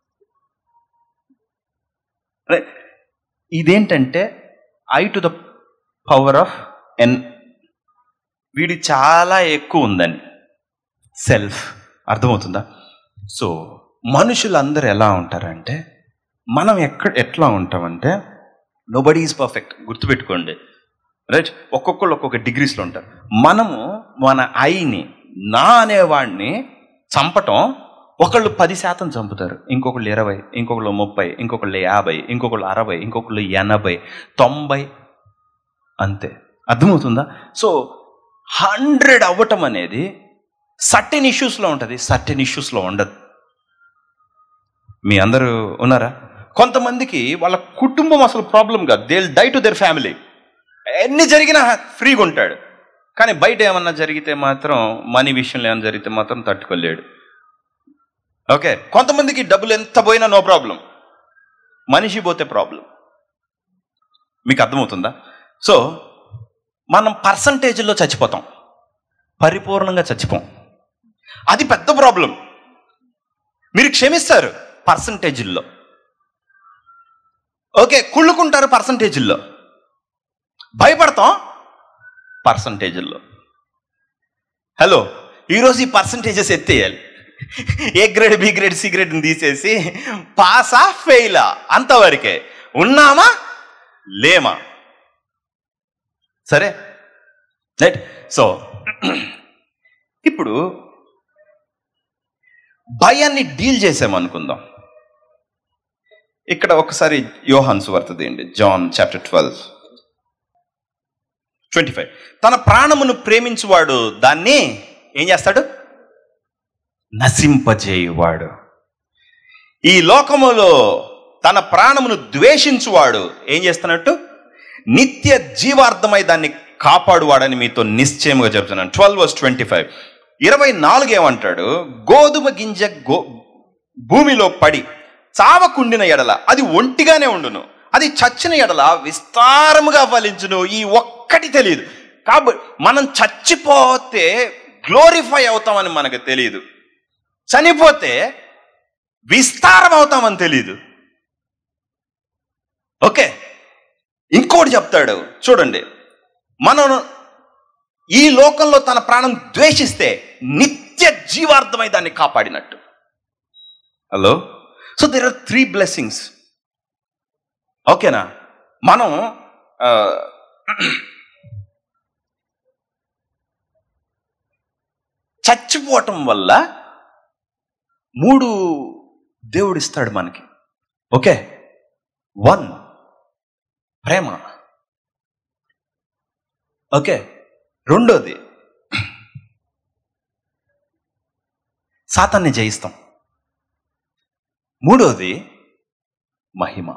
Speaker 1: రైట్ ఇదేంటంటే I to the power of envy చాలా ఎక్కువ ఉందని సెల్ఫ్ అర్థమవుతుందా సో మనుషులందరూ ఎలా ఉంటారంటే మనం ఎక్కడ ఎట్లా ఉంటామంటే నోబడీ ఈజ్ పర్ఫెక్ట్ గుర్తుపెట్టుకోండి రైట్ ఒక్కొక్కళ్ళు ఒక్కొక్క డిగ్రీస్లో ఉంటారు మనము మన ఐని నా అనేవాడిని చంపటం ఒకళ్ళు పది శాతం చంపుతారు ఇంకొకళ్ళు ఇరవై ఇంకొకళ్ళు ముప్పై ఇంకొకళ్ళు యాభై ఇంకొకళ్ళు అరవై ఇంకొకళ్ళు ఎనభై తొంభై అంతే అర్థమవుతుందా సో హండ్రెడ్ అవ్వటం అనేది సర్టెన్ ఇష్యూస్లో ఉంటుంది సర్టెన్ ఇష్యూస్లో ఉండదు మీ అందరూ ఉన్నారా కొంతమందికి వాళ్ళ కుటుంబం అసలు ప్రాబ్లం కాదు they die to their family ఎన్ని జరిగినా ఫ్రీగా ఉంటాడు కానీ బయట ఏమన్నా జరిగితే మాత్రం మనీ విషయంలో ఏమైనా జరిగితే మాత్రం తట్టుకోలేడు ఓకే కొంతమందికి డబ్బులు ఎంత పోయినా నో ప్రాబ్లం మనిషి పోతే ప్రాబ్లం మీకు అర్థమవుతుందా సో మనం పర్సంటేజ్లో చచ్చిపోతాం పరిపూర్ణంగా చచ్చిపోం అది పెద్ద ప్రాబ్లం మీరు క్షమిస్తారు పర్సంటేజ్ల్లో ఓకే కుళ్ళుకుంటారు పర్సంటేజ్ల్లో భయపడతాం పర్సంటేజ్లో హలో ఈరోజు ఈ పర్సంటేజెస్ ఎత్తేయాలి A grade B grade C గ్రేడ్ని తీసేసి పాసా ఫెయిలా అంతవరకే ఉన్నామా లేమా సరే రైట్ సో ఇప్పుడు భయాన్ని డీల్ చేసామనుకుందాం ఇక్కడ ఒకసారి యోహాన్ సువార్త తీయండి John chapter twelve twenty five తన ప్రాణమును ప్రేమించువాడు దాన్ని ఏం చేస్తాడు నశింపజేయువాడు ఈ లోకములో తన ప్రాణమును ద్వేషించువాడు ఏం చేస్తున్నట్టు నిత్య జీవార్థమై దాన్ని కాపాడువాడని మీతో నిశ్చయముగా చెప్తున్నాను ట్వెల్వ్ వర్స్ ట్వంటీ ఫైవ్ ఇరవై నాలుగు ఏమంటాడు గోధుమ గింజ గో భూమిలో పడి చావకుండిన ఎడల అది ఒంటిగానే ఉండును అది చచ్చిన ఎడల విస్తారముగా ఫలించును ఈ ఒక్కటి తెలియదు కాబట్టి మనం చచ్చిపోతే గ్లోరిఫై అవుతామని మనకు తెలియదు చనిపోతే విస్తారం అవుతామని తెలియదు ఓకే ఇంకోటి చెప్తాడు చూడండి మనం ఈ లోకంలో తన ప్రాణం ద్వేషిస్తే నిత్య జీవార్థమై దాన్ని కాపాడినట్టు hello so there are three blessings ఓకేనా మనం ఆ, చచ్చిపోవటం వల్ల మూడు దేవుడు ఇస్తాడు మనకి ఓకే వన్ ప్రేమ ఓకే రెండోది సాతాన్ని జయిస్తాం మూడోది మహిమ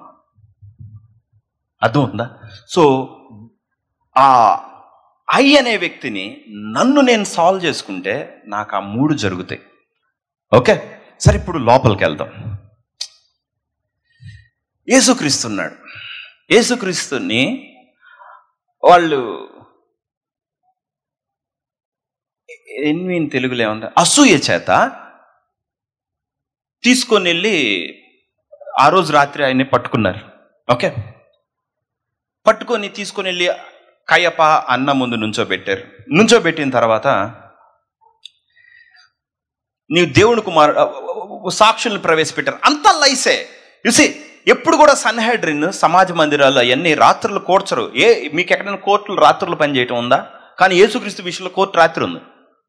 Speaker 1: అర్థం ఉందా సో ఆ ఐ అనే వ్యక్తిని నన్ను నేను సాల్వ్ చేసుకుంటే నాకు ఆ మూడు జరుగుతాయి ఓకే సరే ఇప్పుడు లోపలికి వెళ్దాం యేసుక్రీస్తున్నాడు యేసుక్రీస్తుని వాళ్ళు ఎన్వీన్ తెలుగులో ఏముంది అసూయ చేత తీసుకొని వెళ్ళి ఆ రోజు రాత్రి ఆయన్ని పట్టుకున్నారు ఓకే పట్టుకొని తీసుకొని వెళ్ళి కయ్యప అన్న ముందు నుంచోబెట్టారు నుంచోబెట్టిన తర్వాత నీవు దేవుని కుమారు సాక్షుల్ని ప్రవేశపెట్టారు అంత లైసే యుసి ఎప్పుడు కూడా సన్హెడ్రిన్ సమాజ మందిరాలు అవన్నీ రాత్రులు కోర్చరు ఏ మీకు ఎక్కడైనా కోర్టులు రాత్రులు పనిచేయటం ఉందా కానీ యేసుక్రీస్తు విషయంలో కోర్టు రాత్రి ఉంది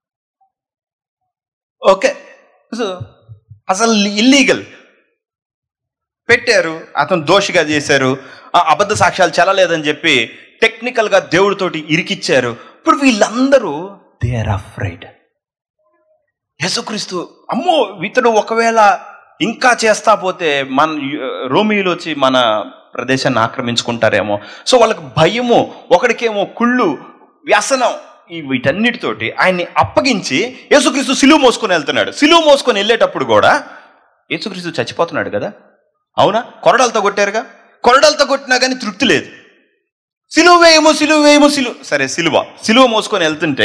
Speaker 1: ఓకే సో అసలు ఇల్లీగల్ పెట్టారు అతను దోషిగా చేశారు ఆ అబద్ధ సాక్ష్యాలు చెల్లలేదని చెప్పి టెక్నికల్గా దేవుడితోటి ఇరికిచ్చారు ఇప్పుడు వీళ్ళందరూ దే ఆర్ అఫ్రైడ్ యేసుక్రీస్తు అమ్మో ఇతడు ఒకవేళ ఇంకా చేస్తా పోతే మన రోమియోలు వచ్చి మన ప్రదేశాన్ని ఆక్రమించుకుంటారేమో సో వాళ్ళకి భయము ఒకడికేమో కుళ్ళు వ్యసనం ఈ వీటన్నిటితోటి ఆయన్ని అప్పగించి యేసుక్రీస్తు సిలువ మోసుకొని వెళ్తున్నాడు సిలువ మోసుకొని వెళ్ళేటప్పుడు కూడా యేసుక్రీస్తు చచ్చిపోతున్నాడు కదా అవునా కొరడాలతో కొట్టారుగా కొరడాలతో కొట్టినా కానీ తృప్తి లేదు సిలువ వేయము సిలువ వేయము సిలువ సరే సిలువ సిలువ మోసుకొని వెళ్తుంటే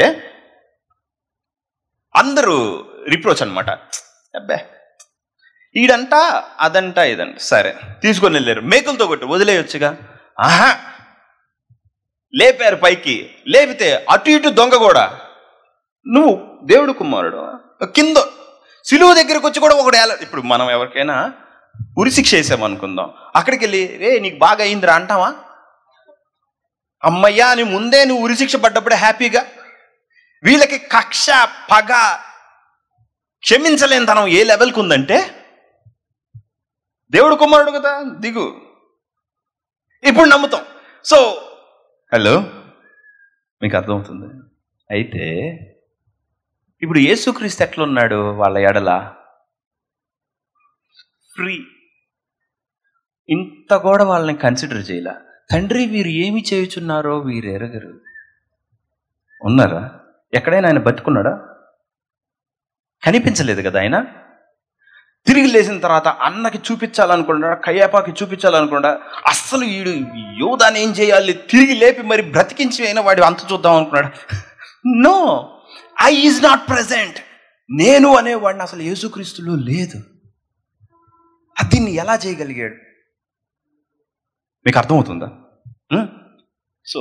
Speaker 1: అందరూ రిప్రోచ్ అనమాట అబ్బే ఈడంట అదంట ఇదంట సరే తీసుకొని వెళ్ళారు మేకులతో కొట్టి వదిలేయొచ్చుగా ఆహా లేపారు పైకి లేపితే అటు ఇటు దొంగ కూడా నువ్వు దేవుడు కుమారుడు కింద సిలువ దగ్గరికి వచ్చి కూడా ఒకడు ఏల ఇప్పుడు మనం ఎవరికైనా ఉరిశిక్ష వేసామనుకుందాం అక్కడికి వెళ్ళి రే నీకు బాగా అయిందిరా అంటావా అమ్మయ్యా అని ముందే నువ్వు ఉరిశిక్ష పడ్డప్పుడే హ్యాపీగా వీళ్ళకి కక్ష పగ క్షమించలేని తనం ఏ లెవెల్కి ఉందంటే దేవుడు కుమారుడు కదా దిగు ఇప్పుడు నమ్ముతాం సో హలో మీకు అర్థమవుతుంది అయితే ఇప్పుడు యేసుక్రీస్తు ఎట్లా ఉన్నాడు వాళ్ళ ఎడల ఫ్రీ ఇంత కూడా వాళ్ళని కన్సిడర్ చేయాల తండ్రి వీరు ఏమి చేయుచున్నారో వీరు ఎరగరు ఉన్నారా ఎక్కడైనా ఆయన బతుకున్నాడా కనిపించలేదు కదా ఆయన తిరిగి లేచిన తర్వాత అన్నకి చూపించాలనుకున్నాడా కయ్యాపాకి చూపించాలనుకున్నాడా అస్సలు వీడు యోధాన్ని ఏం చేయాలి తిరిగి లేపి మరి బ్రతికించి అయినా వాడి అంత చూద్దాం అనుకున్నాడు no I is not present నేను అనేవాడిని అసలు యేసుక్రీస్తులో లేదు అది దీన్ని ఎలా చేయగలిగాడు మీకు అర్థమవుతుందా ఉం? సో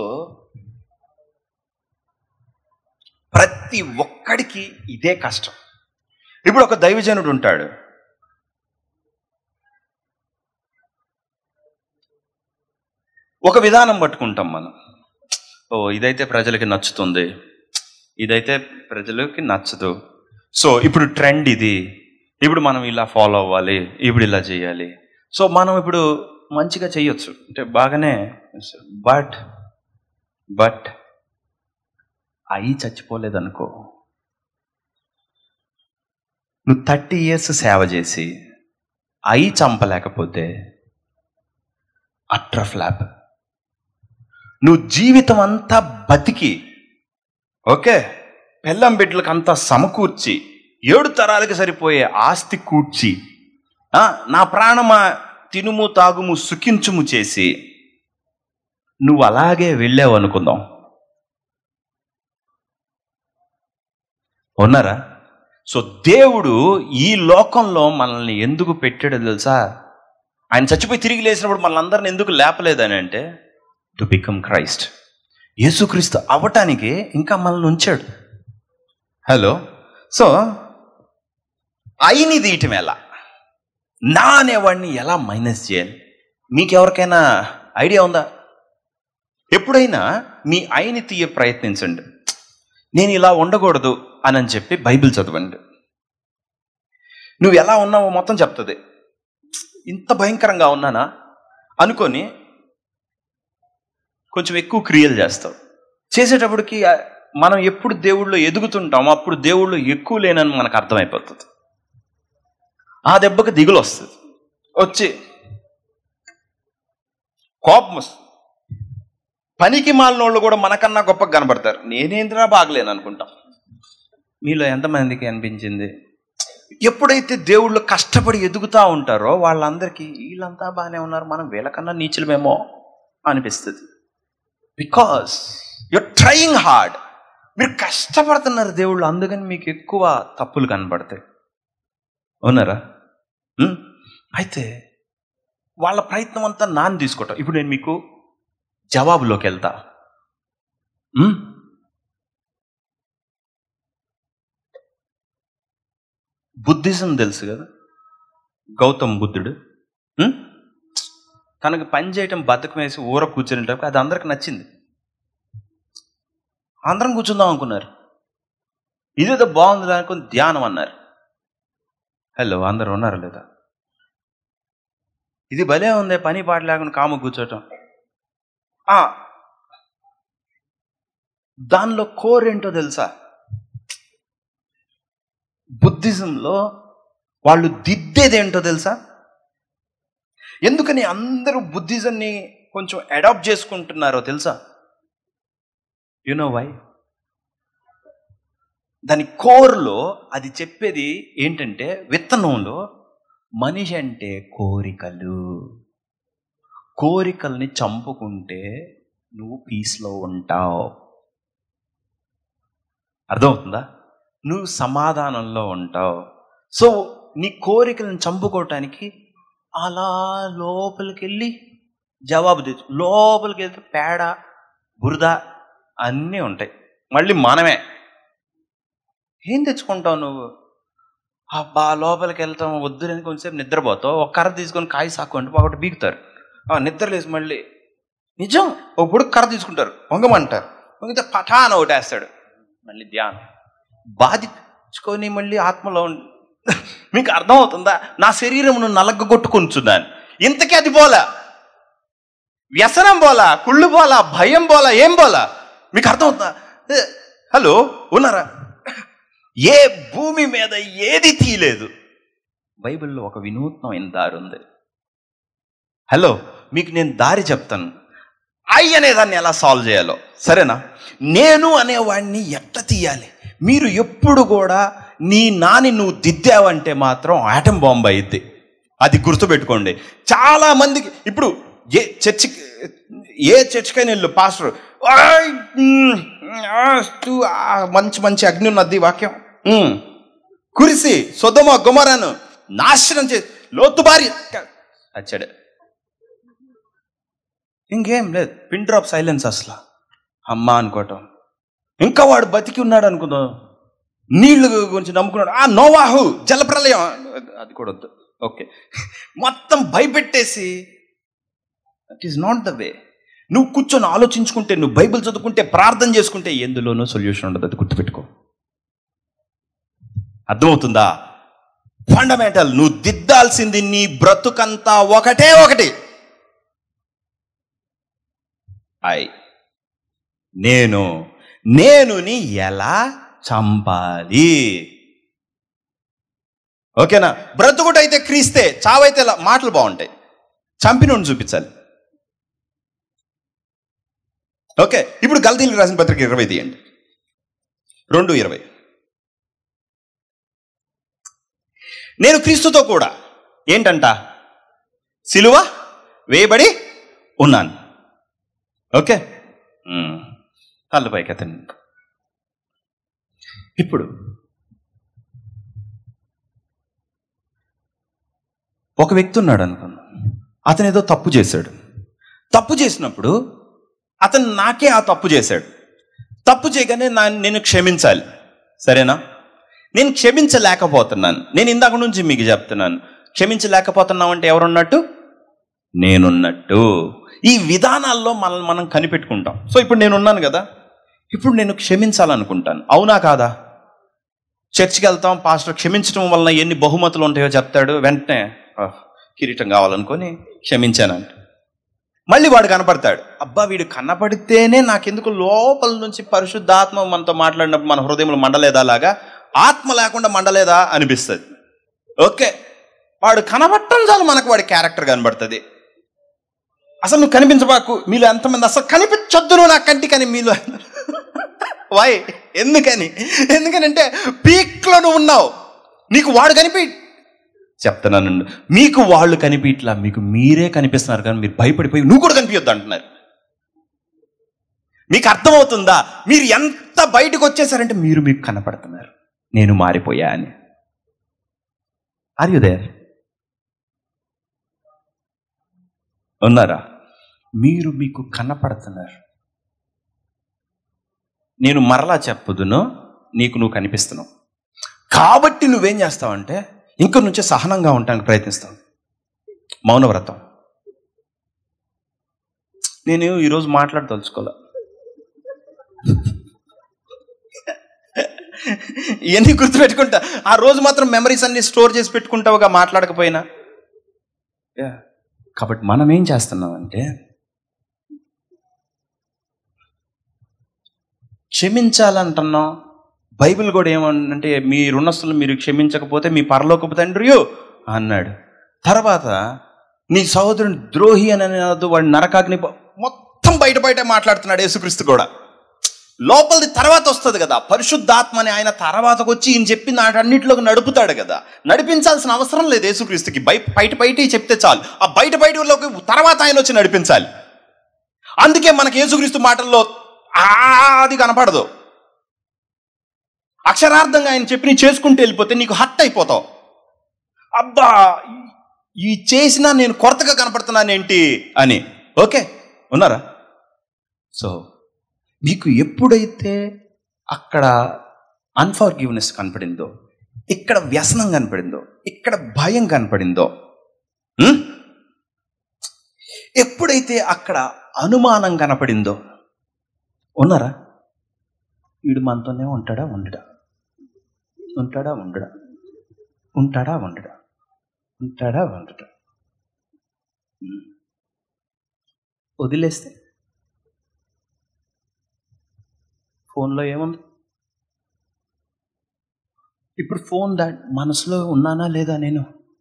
Speaker 1: ప్రతి ఒక్కడికి ఇదే కష్టం ఇప్పుడు ఒక దైవజనుడు ఉంటాడు ఒక విధానం పట్టుకుంటాం మనం ఓ ఇదైతే ప్రజలకి నచ్చుతుంది ఇదైతే ప్రజలకి నచ్చదు సో ఇప్పుడు ట్రెండ్ ఇది ఇప్పుడు మనం ఇలా ఫాలో అవ్వాలి ఇప్పుడు ఇలా చేయాలి సో మనం ఇప్పుడు మంచిగా చేయొచ్చు అంటే బాగానే బట్ బట్ అయి చచ్చిపోలేదనుకో నువ్వు థర్టీ ఇయర్స్ సేవ చేసి అయి చంపలేకపోతే అట్ర ఫ్లాప్ నువ్వు జీవితం అంతా బతికి ఓకే పెళ్ళం బిడ్డలకు అంతా సమకూర్చి ఏడు తరాలకి సరిపోయే ఆస్తి కూర్చి ఆ, నా ప్రాణమా తినుము తాగుము సుఖించుము చేసి నువ్వు అలాగే వెళ్ళావు అనుకుందాం ఉన్నారా సో దేవుడు ఈ లోకంలో మనల్ని ఎందుకు పెట్టాడో తెలుసా ఆయన చచ్చిపోయి తిరిగి లేచినప్పుడు మనల్ని అందరిని ఎందుకు లేపలేదని అంటే టు బికమ్ క్రైస్ట్ యేసుక్రీస్తు అవ్వటానికి ఇంకా మనల్ని ఉంచాడు హలో సో అయిని తీయటం ఎలా నా అనేవాడిని ఎలా మైనస్ చేయాలి మీకు ఎవరికైనా ఐడియా ఉందా ఎప్పుడైనా మీ అయిని తీయ ప్రయత్నించండి నేను ఇలా ఉండకూడదు అని అని చెప్పి బైబిల్ చదవండి నువ్వు ఎలా ఉన్నావో మొత్తం చెప్తుంది ఇంత భయంకరంగా ఉన్నానా అనుకొని కొంచెం ఎక్కువ క్రియలు చేస్తావు చేసేటప్పటికి ఆ, మనం ఎప్పుడు దేవుళ్ళు ఎదుగుతుంటామో అప్పుడు దేవుళ్ళు ఎక్కువ లేనని మనకు అర్థమైపోతుంది ఆ దెబ్బకి దిగులు వస్తుంది వచ్చి కోపం వస్తుంది పనికి మాలినోళ్ళు కూడా మనకన్నా గొప్పగా కనబడతారు నేనేంద్రా బాగలేను అనుకుంటాం మీలో ఎంతమందికి అనిపించింది ఎప్పుడైతే దేవుళ్ళు కష్టపడి ఎదుగుతూ ఉంటారో వాళ్ళందరికీ వీళ్ళంతా బాగానే ఉన్నారు మనం వీళ్ళకన్నా నీచులమేమో అనిపిస్తుంది బికాస్ యుర్ ట్రయింగ్ హార్డ్ మీరు కష్టపడుతున్నారు దేవుళ్ళు అందుకని మీకు ఎక్కువ తప్పులు కనబడతాయి అవునారా ఉమ్? అయితే వాళ్ళ ప్రయత్నం అంతా నాన్న తీసుకోవటం ఇప్పుడు నేను మీకు జవాబులోకి వెళ్తా ఉమ్? బుద్ధిజం తెలుసు కదా గౌతమ్ బుద్ధుడు ఉమ్? తనకు పని చేయటం బతకం వేసి ఊర కూర్చునేటప్పుడు అది అందరికి నచ్చింది అందరం కూర్చుందాం అనుకున్నారు ఇదేదో బాగుంది అనుకుని ధ్యానం అన్నారు హలో అందరు ఉన్నారు లేదా ఇది భలే ఉంది పని పాట లేకుండా కాము కూర్చోటం ఆ, దానిలో కోర్ ఏంటో తెలుసా బుద్ధిజంలో వాళ్ళు దిద్దేది ఏంటో తెలుసా ఎందుకని అందరూ బుద్ధిజంని కొంచెం అడాప్ట్ చేసుకుంటున్నారో తెలుసా యు నో వై దాని కోర్లో అది చెప్పేది ఏంటంటే విత్తనంలో మనిషి అంటే కోరికలు కోరికల్ని చంపుకుంటే నువ్వు పీస్లో ఉంటావు అర్థమవుతుందా నువ్వు సమాధానంలో ఉంటావు సో నీ కోరికలను చంపుకోవటానికి అలా లోపలికి వెళ్ళి జవాబు తెచ్చు లోపలికి వెళ్తే పేడ బురద అన్నీ ఉంటాయి మళ్ళీ మనమే ఏం తెచ్చుకుంటావు నువ్వు అబ్బా లోపలికి వెళ్తాం వద్దులని కొంచెంసేపు నిద్రపోతావు ఒక కర్ర తీసుకొని కాయ సాక్కుంటే ఒకటి బీగుతారు ఆ, నిద్ర లేసి మళ్ళీ నిజం ఒక బుడక కర్ర తీసుకుంటారు వంగమంటారు వంగితే పఠాన ఒకటేస్తాడు మళ్ళీ ధ్యానం బాధించుకొని మళ్ళీ ఆత్మలో ఉండి మీకు అర్థమవుతుందా నా శరీరమును నలగగొట్టుకుంటున్నాను ఇంతకీ అది పోలా వ్యసనం పోలా కుళ్ళు పోలా భయం పోలా ఏం పోలా మీకు అర్థమవుతుందా ఏ, హలో ఉన్నారా ఏ భూమి మీద ఏది తీయలేదు బైబిల్లో ఒక వినూత్నమైన దారి ఉంది హలో మీకు నేను దారి చెప్తాను ఐ అనేదాన్ని ఎలా సాల్వ్ చేయాలో సరేనా నేను అనేవాడిని ఎట్ట తీయాలి మీరు ఎప్పుడు కూడా నీ నాని నువ్వు దిద్దావంటే మాత్రం ఆటం బాంబ్ అయింది అది గుర్తుపెట్టుకోండి చాలా మందికి ఇప్పుడు ఏ చర్చి ఏ చర్చికైనా వెళ్ళు పాస్టర్ "ఆయ్, మ్, ఆ, స్తు, ఆ, మంచి మంచి అగ్ని ఉన్నది వాక్యం మ్. కురిసి సొదమ గుమరను నాశనం చేసి లోతు బారి వచ్చాడు ఇంకేం లేదు పిన్ డ్రాప్ సైలెన్స్ అసలు అమ్మ అనుకోవటం ఇంకా వాడు బతికి ఉన్నాడు అనుకుందాం నీళ్లు గురించి నమ్ముకున్నాడు ఆ నోవాహు జలప్రలయం అది కూడా వద్దు ఓకే మొత్తం భయపెట్టేసి that is not the way నువ్వు కూర్చొని ఆలోచించుకుంటే నువ్వు బైబిల్ చదువుకుంటే ప్రార్థన చేసుకుంటే ఎందులోనూ సొల్యూషన్ ఉండదు అది గుర్తుపెట్టుకో అర్థమవుతుందా ఫండమెంటల్ నువ్వు దిద్దాల్సింది నీ బ్రతుకంతా ఒకటే ఒకటి ఐ నేను నేనుని ఎలా చంపాలి ఓకేనా బ్రతుకుటైతే క్రీస్తే చావైతే లా- మాటలు బాగుంటాయి చంపినోడిని చూపించాలి ఓకే ఇప్పుడు గల్తీలకు రాసిన పత్రిక ఇరవై తీయండి రెండు ఇరవై నేను క్రీస్తుతో కూడా ఏంటంట సిలువ వేయబడి ఉన్నాను ఓకే మ్మ్. కళ్ళు పైకి ఎత్తండి ఇప్పుడు ఒక వ్యక్తి ఉన్నాడు అనుకున్నాం అతను ఏదో తప్పు చేశాడు తప్పు చేసినప్పుడు అతను నాకే ఆ తప్పు చేశాడు తప్పు చేయగానే నా నేను క్షమించాలి సరేనా నేను క్షమించలేకపోతున్నాను నేను ఇందాక నుంచి మీకు చెప్తున్నాను క్షమించలేకపోతున్నాం అంటే ఎవరున్నట్టు నేనున్నట్టు ఈ విధానాల్లో మనల్ని మనం కనిపెట్టుకుంటాం సో ఇప్పుడు నేను ఉన్నాను కదా ఇప్పుడు నేను క్షమించాలనుకుంటాను అవునా కాదా చర్చికి వెళ్తాం పాస్టర్ క్షమించడం వలన ఎన్ని బహుమతులు ఉంటాయో చెప్తాడు వెంటనే "ఆ, కిరీటం కావాలనుకొని క్షమించానంట మళ్ళీ వాడు కనపడతాడు అబ్బా వీడు కనపడితేనే నాకెందుకు లోపల నుంచి పరిశుద్ధాత్మ మనతో మాట్లాడినప్పుడు మన హృదయంలో మండలేదా లాగా ఆత్మ లేకుండా మండలేదా అనిపిస్తుంది ఓకే వాడు కనబట్టం చాలు మనకు వాడి క్యారెక్టర్ కనబడుతుంది అసలు నువ్వు కనిపించబాకు మీలో ఎంతమంది అసలు కనిపించొద్దు నువ్వు నా కంటికని మీలో వై ఎందుకని ఎందుకనంటే పీక్లో నువ్వు ఉన్నావు నీకు వాడు కనిపి చెప్తున్నాను మీకు వాళ్ళు కనిపించట్లా మీకు మీరే కనిపిస్తున్నారు కానీ మీరు భయపడిపోయి నువ్వు కూడా కనిపించొద్దు అంటున్నారు మీకు అర్థమవుతుందా మీరు ఎంత బయటకు వచ్చేసారంటే మీరు మీకు కనపడుతున్నారు నేను మారిపోయా అని ఆర్ యు దేర్ ఉన్నారా మీరు మీకు కనపడుతున్నారు నేను మరలా చెప్పుదును నీకు నువ్వు కనిపిస్తున్నావు కాబట్టి నువ్వేం చేస్తావంటే ఇంక నుంచే సహనంగా ఉండడానికి ప్రయత్నిస్తావు మౌనవ్రతం నేను ఈరోజు మాట్లాడదలుచుకోలే ఇవన్నీ గుర్తుపెట్టుకుంటా ఆ రోజు మాత్రం మెమరీస్ అన్ని స్టోర్ చేసి పెట్టుకుంటావుగా మాట్లాడకపోయినా యా. కాబట్టి మనం ఏం చేస్తున్నామంటే క్షమించాలంటున్నాం బైబిల్ కూడా ఏమన్నంటే మీ రుణస్తులు మీరు క్షమించకపోతే మీ పరలోకపు తండ్రియు అన్నాడు తర్వాత నీ సహోదరుని ద్రోహి అని అనదు వాడి నరకాగ్ని ప- మొత్తం బయట బయట మాట్లాడుతున్నాడు యేసుక్రీస్తు కూడా లోపలిది తర్వాత వస్తుంది కదా పరిశుద్ధాత్మని ఆయన తర్వాతకు వచ్చి ఈయన చెప్పిన వాటన్నిటిలోకి నడుపుతాడు కదా నడిపించాల్సిన అవసరం లేదు యేసుక్రీస్తుకి బయ బయట బయట చెప్తే చాలు ఆ బయట బయటలోకి తర్వాత ఆయన వచ్చి నడిపించాలి అందుకే మనకి యేసుక్రీస్తు మాటల్లో ఆ అది కనపడదు అక్షరార్థంగా ఆయన చెప్పి నీ చేసుకుంటూ వెళ్ళిపోతే నీకు హట్ అయిపోతావు అబ్బా ఈ- ఈ చేసినా నేను కొరతగా కనపడుతున్నానేంటి అని ఓకే ఉన్నారా సో మీకు ఎప్పుడైతే అక్కడ అన్ఫార్గివ్నెస్ కనపడిందో ఇక్కడ వ్యసనం కనపడిందో ఇక్కడ భయం కనపడిందో ఉం? ఎప్పుడైతే అక్కడ అనుమానం కనపడిందో ఉన్నారా వీడు మనతోనే ఉంటాడా ఉండడా ఉంటాడా ఉండడా ఉంటాడా ఉండడా ఉంటాడా ఉండడా ఉం. వదిలేస్తే ఫోన్లో ఏముంది ఇప్పుడు ఫోన్ దా మనసులో ఉన్నానా లేదా నేను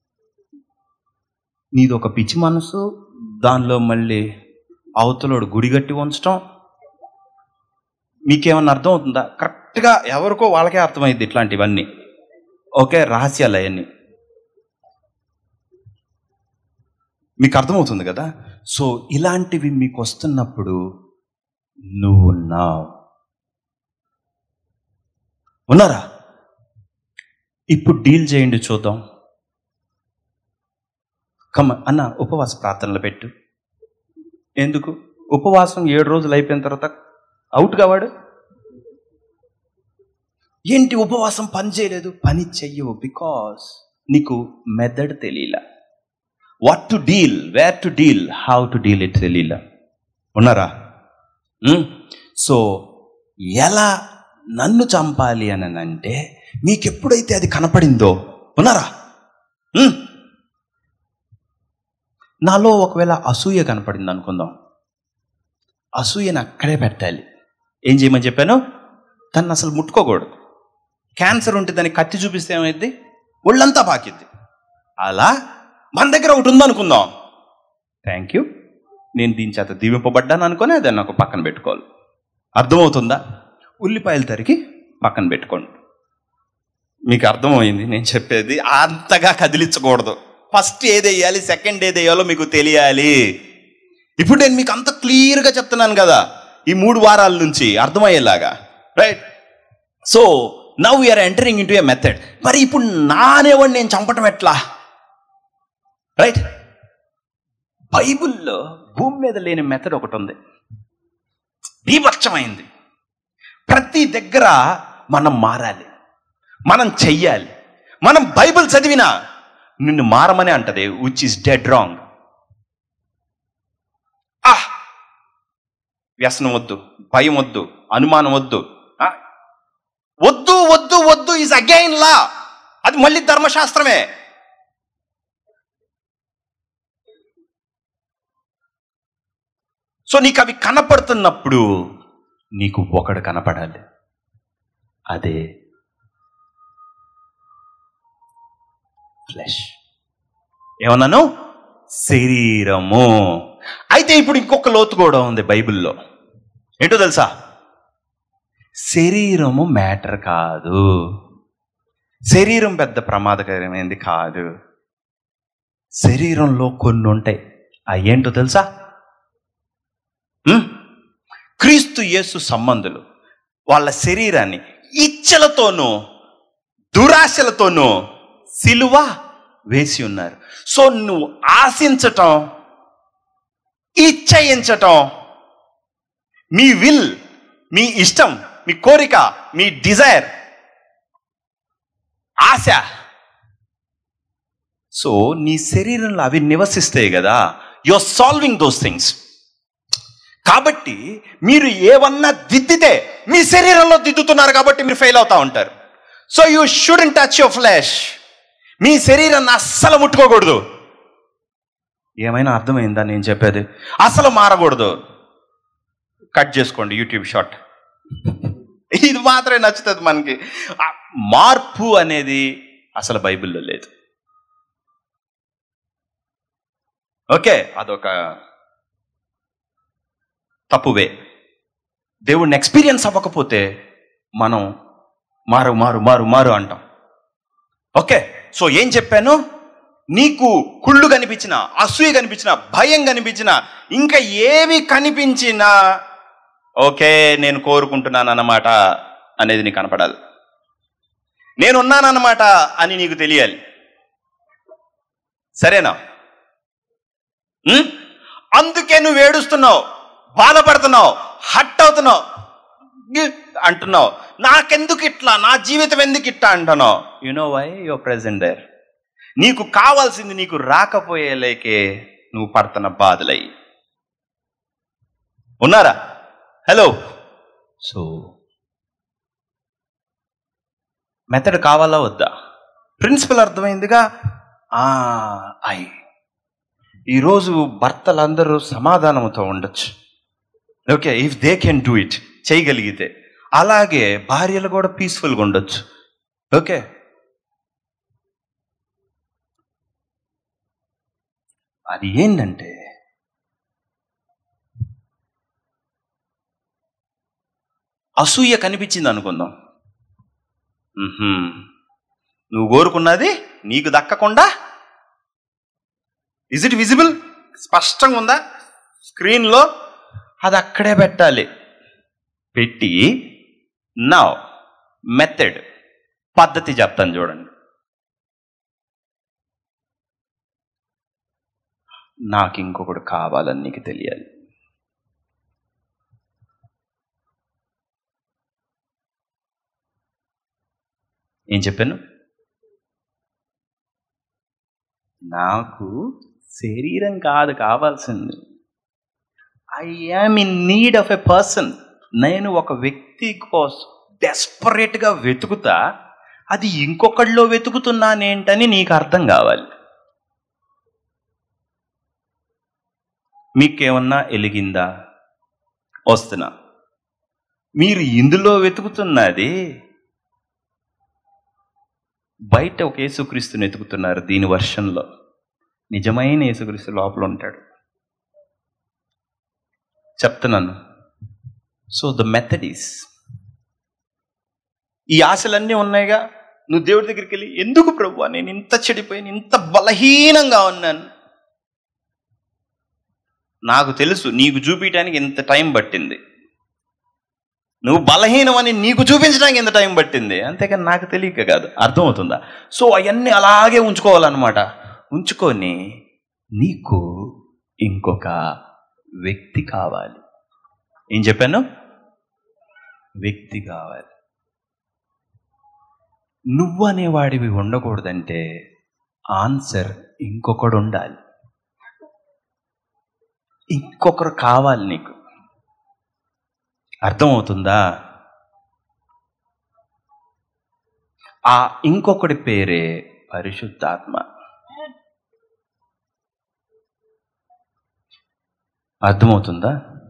Speaker 1: నీది ఒక పిచ్చి మనసు దానిలో మళ్ళీ అవతలోడు గుడిగట్టి ఉంచటం మీకేమన్నా అర్థం అవుతుందా కరెక్ట్గా ఎవరికో వాళ్ళకే అర్థమైంది ఇట్లాంటివన్నీ ఓకే రహస్యాలు అవన్నీ మీకు అర్థమవుతుంది కదా సో ఇలాంటివి మీకు వస్తున్నప్పుడు నువ్వు ఉన్నావు ఉన్నారా ఇప్పుడు డీల్ చేయండి చూద్దాం కమ అన్న ఉపవాస ప్రార్థనలు పెట్టు ఎందుకు ఉపవాసం ఏడు రోజులు అయిపోయిన తర్వాత అవుట్ కావాడు ఏంటి ఉపవాసం పని చేయలేదు పని చెయ్యవు బికాస్ నీకు మెథడ్ తెలియలా what to deal where to deal how to deal it తెలియలా ఉన్నారా సో ఎలా నన్ను చంపాలి అని అంటే మీకు ఎప్పుడైతే అది కనపడిందో ఉన్నారా ఉమ్. నాలో ఒకవేళ అసూయ కనపడింది అనుకుందాం అసూయను అక్కడే పెట్టాలి ఏం చేయమని చెప్పాను తను అసలు ముట్టుకోకూడదు క్యాన్సర్ ఉంటే దానికి కత్తి చూపిస్తే ఏమైంది ఒళ్ళంతా పాకిద్ది అలా మన దగ్గర ఒకటి ఉందనుకుందాం థ్యాంక్ యూ నేను దీని చేత దీవింపబడ్డాను అనుకుని దాన్ని నాకు పక్కన పెట్టుకోవాలి అర్థమవుతుందా ఉల్లిపాయలు తరిగి పక్కన పెట్టుకోండి మీకు అర్థమైంది నేను చెప్పేది అంతగా కదిలించకూడదు ఫస్ట్ ఏది వేయాలి సెకండ్ ఏది వేయాలో మీకు తెలియాలి ఇప్పుడు నేను మీకు అంత క్లియర్గా చెప్తున్నాను కదా ఈ మూడు వారాల నుంచి అర్థమయ్యేలాగా right so now we are entering into a method మరి ఇప్పుడు నానేవాడిని నేను చంపటం ఎట్లా రైట్ బైబిల్లో భూమి మీద లేని మెథడ్ ఒకటి ఉంది బీభత్సమైంది ప్రతి దగ్గర మనం మారాలి మనం చెయ్యాలి మనం బైబిల్ చదివినా నిన్ను మారమని అంటది విచ్ ఇస్ డెడ్ రాంగ్ ఆ వ్యసనం వద్దు భయం వద్దు అనుమానం వద్దు ఆ? వద్దు వద్దు వద్దు ఇస్ అగైన్ లా అది మళ్ళీ ధర్మశాస్త్రమే సో నీకు అవి కనపడుతున్నప్పుడు నీకు ఒకడు కనపడాలి అదే ఫ్లెష్ ఏమన్నాను శరీరము అయితే ఇప్పుడు ఇంకొక లోతు కూడా ఉంది బైబిల్లో ఏంటో తెలుసా శరీరము మ్యాటర్ కాదు శరీరం పెద్ద ప్రమాదకరమైనది కాదు శరీరంలో కొన్ని ఉంటాయి ఆ ఏంటో తెలుసా ఉమ్? క్రీస్తు యేసు సంబంధులు వాళ్ళ శరీరాన్ని ఇచ్చలతోనూ దురాశలతోనూ సిలువ వేసి ఉన్నారు సో నువ్వు ఆశించటం ఇచ్చయించటం మీ విల్ మీ ఇష్టం మీ కోరిక మీ డిజైర్ ఆశ సో నీ శరీరంలో అవి నివసిస్తాయి కదా you are solving those things కాబట్టి మీరు ఏవన్నా దిద్దితే మీ శరీరంలో దిద్దుతున్నారు కాబట్టి మీరు ఫెయిల్ అవుతా ఉంటారు so you shouldn't touch your flesh మీ శరీరాన్ని అస్సలు ముట్టుకోకూడదు ఏమైనా అర్థమైందా నేను చెప్పేది అసలు మారకూడదు కట్ చేసుకోండి యూట్యూబ్ షార్ట్ ఇది మాత్రమే నచ్చుతుంది మనకి ఆ మార్పు అనేది అసలు బైబిల్లో లేదు ఓకే అదొక తప్పువే దేవుడిని ఎక్స్పీరియన్స్ అవ్వకపోతే మనం మారు మారు మారు మారు అంటాం ఓకే సో ఏం చెప్పాను నీకు కుళ్ళు కనిపించిన అసూయ కనిపించిన భయం కనిపించిన ఇంకా ఏవి కనిపించినా ఓకే నేను కోరుకుంటున్నాను అన్నమాట అనేది నీకు కనపడాలి నేనున్నానన్నమాట అని నీకు తెలియాలి సరేనా ఉం? అందుకే నువ్వు ఏడుస్తున్నావు బాధపడుతున్నావు హట్ అవుతున్నావు గి- అంటున్నావు నాకెందుకు ఇట్లా నా జీవితం ఎందుకు ఇట్లా అంటున్నావు you know why your present there నీకు కావాల్సింది నీకు రాకపోయేలేకే నువ్వు పడుతున్న బాధలై ఉన్నారా హలో సో మెథడ్ కావాలా వద్దా ప్రిన్సిపల్ అర్థమైందిగా ఆ, ఐ ఈరోజు భర్తలందరూ సమాధానంతో ఉండొచ్చు okay if they can do it చేయగలిగితే అలాగే భార్యలు కూడా పీస్ఫుల్గా ఉండొచ్చు ఓకే అది ఏంటంటే అసూయ కనిపించింది అనుకుందాం మ్మ్హ్మ్. నువ్వు కోరుకున్నది నీకు దక్కకుండా ఇజ్ ఇట్ విజిబుల్ స్పష్టంగా ఉందా స్క్రీన్లో అది అక్కడే పెట్టాలి పెట్టి నా మెథడ్ పద్ధతి చెప్తాను చూడండి నాకు ఇంకొకడు కావాలని నీకు తెలియాలి ఏం చెప్పాను నాకు శరీరం కాదు కావాల్సింది I am in need of a person నేను ఒక వ్యక్తి కోసం డెస్పరేట్గా వెతుకుతా అది ఇంకొకళ్ళలో వెతుకుతున్నానేంటని నీకు అర్థం కావాలి మీకేమన్నా ఎలిగిందా వస్తున్నా మీరు ఇందులో వెతుకుతున్నది బయట ఒక యేసుక్రీస్తుని వెతుకుతున్నారు దీని వర్షంలో నిజమైన యేసుక్రీస్తు లోపల ఉంటాడు చెప్తున్నాను సో ద మెథడీస్ ఈ ఆశలన్నీ ఉన్నాయిగా నువ్వు దేవుడి దగ్గరికి వెళ్ళి ఎందుకు ప్రభు నేను ఇంత చెడిపోయాను ఇంత బలహీనంగా ఉన్నాను నాకు తెలుసు నీకు చూపించడానికి ఇంత టైం పట్టింది నువ్వు బలహీనమని నీకు చూపించడానికి ఎంత టైం పట్టింది అంతేకాని నాకు తెలియక కాదు అర్థమవుతుందా సో అవన్నీ అలాగే ఉంచుకోవాలన్నమాట ఉంచుకొని నీకు ఇంకొక వ్యక్తి కావాలి ఏం చెప్పాను వ్యక్తి కావాలి నువ్వు అనేవాడివి ఉండకూడదంటే ఆన్సర్ ఇంకొకడు ఉండాలి ఇంకొకరు కావాలి నీకు అర్థమవుతుందా ఆ ఇంకొకటి పేరే పరిశుద్ధాత్మ అర్థమవుతుందా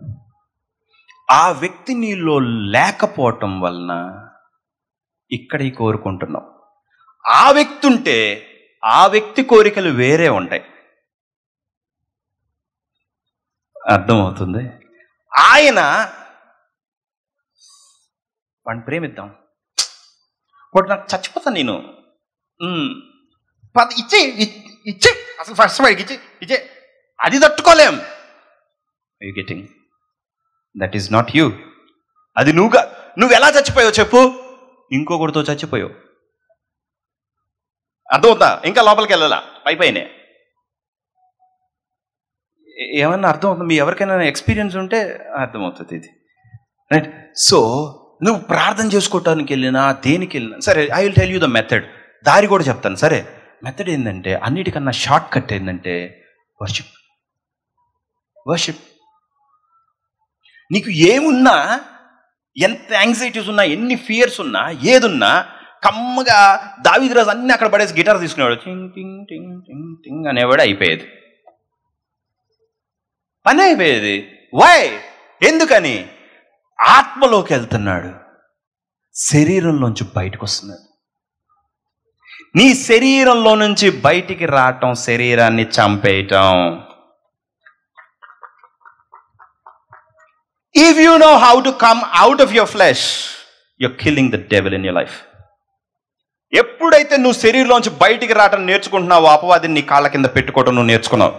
Speaker 1: ఆ వ్యక్తి నీలో లేకపోవటం వలన ఇక్కడ కోరుకుంటున్నాం ఆ వ్యక్తి ఉంటే ఆ వ్యక్తి కోరికలు వేరే ఉంటాయి అర్థమవుతుంది ఆయన వాడిని ప్రేమిద్దాం వాడు నాకు చచ్చిపోతాను నేను ఉమ్, పద ఇచ్చే ఇచ్చే అసలు ఫస్ట్ వాడికి ఇచ్చే ఇచ్చే అది తట్టుకోలేం you getting that is not you అది నువ్వుగా నువ్వు ఎలా చచ్చిపోయావు చెప్పు ఇంకొకరితో చచ్చిపోయావు అర్థమవుతా ఇంకా లోపలికి వెళ్ళాలా పై పైనే ఏ- ఏమన్నా అర్థమవుతుంది మీ ఎవరికైనా ఎక్స్పీరియన్స్ ఉంటే అర్థమవుతుంది ఇది రైట్ సో నువ్వు ప్రార్థన చేసుకోవటానికి వెళ్ళినా దేనికి వెళ్ళినా సరే I will tell you the method దారి కూడా చెప్తాను సరే మెథడ్ ఏంటంటే అన్నిటికన్నా షార్ట్ కట్ ఏంటంటే వర్షిప్ వర్షిప్ నీకు ఏమున్నా ఎంత యాంగ్జైటీస్ ఉన్నా ఎన్ని ఫియర్స్ ఉన్నా ఏదున్నా కమ్మగా దావిద్రాజు అన్ని అక్కడ పడేసి గిటార్ తీసుకునేవాడు టింగ్ టింగ్ టింగ్ టింగ్ టింగ్ అనేవాడు అయిపోయేది పని అయిపోయేది వై ఎందుకని ఆత్మలోకి వెళ్తున్నాడు శరీరంలోంచి బయటకు వస్తున్నాడు నీ శరీరంలో నుంచి బయటికి రావటం శరీరాన్ని చంపేయటం if you know how to come out of your flesh you're killing the devil in your life ఎప్పుడైతే నువ్వు శరీరంలోంచి బయటికి రావటం నేర్చుకుంటున్నావు అపవాదిని నీ కాళ్ళ కింద పెట్టుకోవటం నువ్వు నేర్చుకున్నావు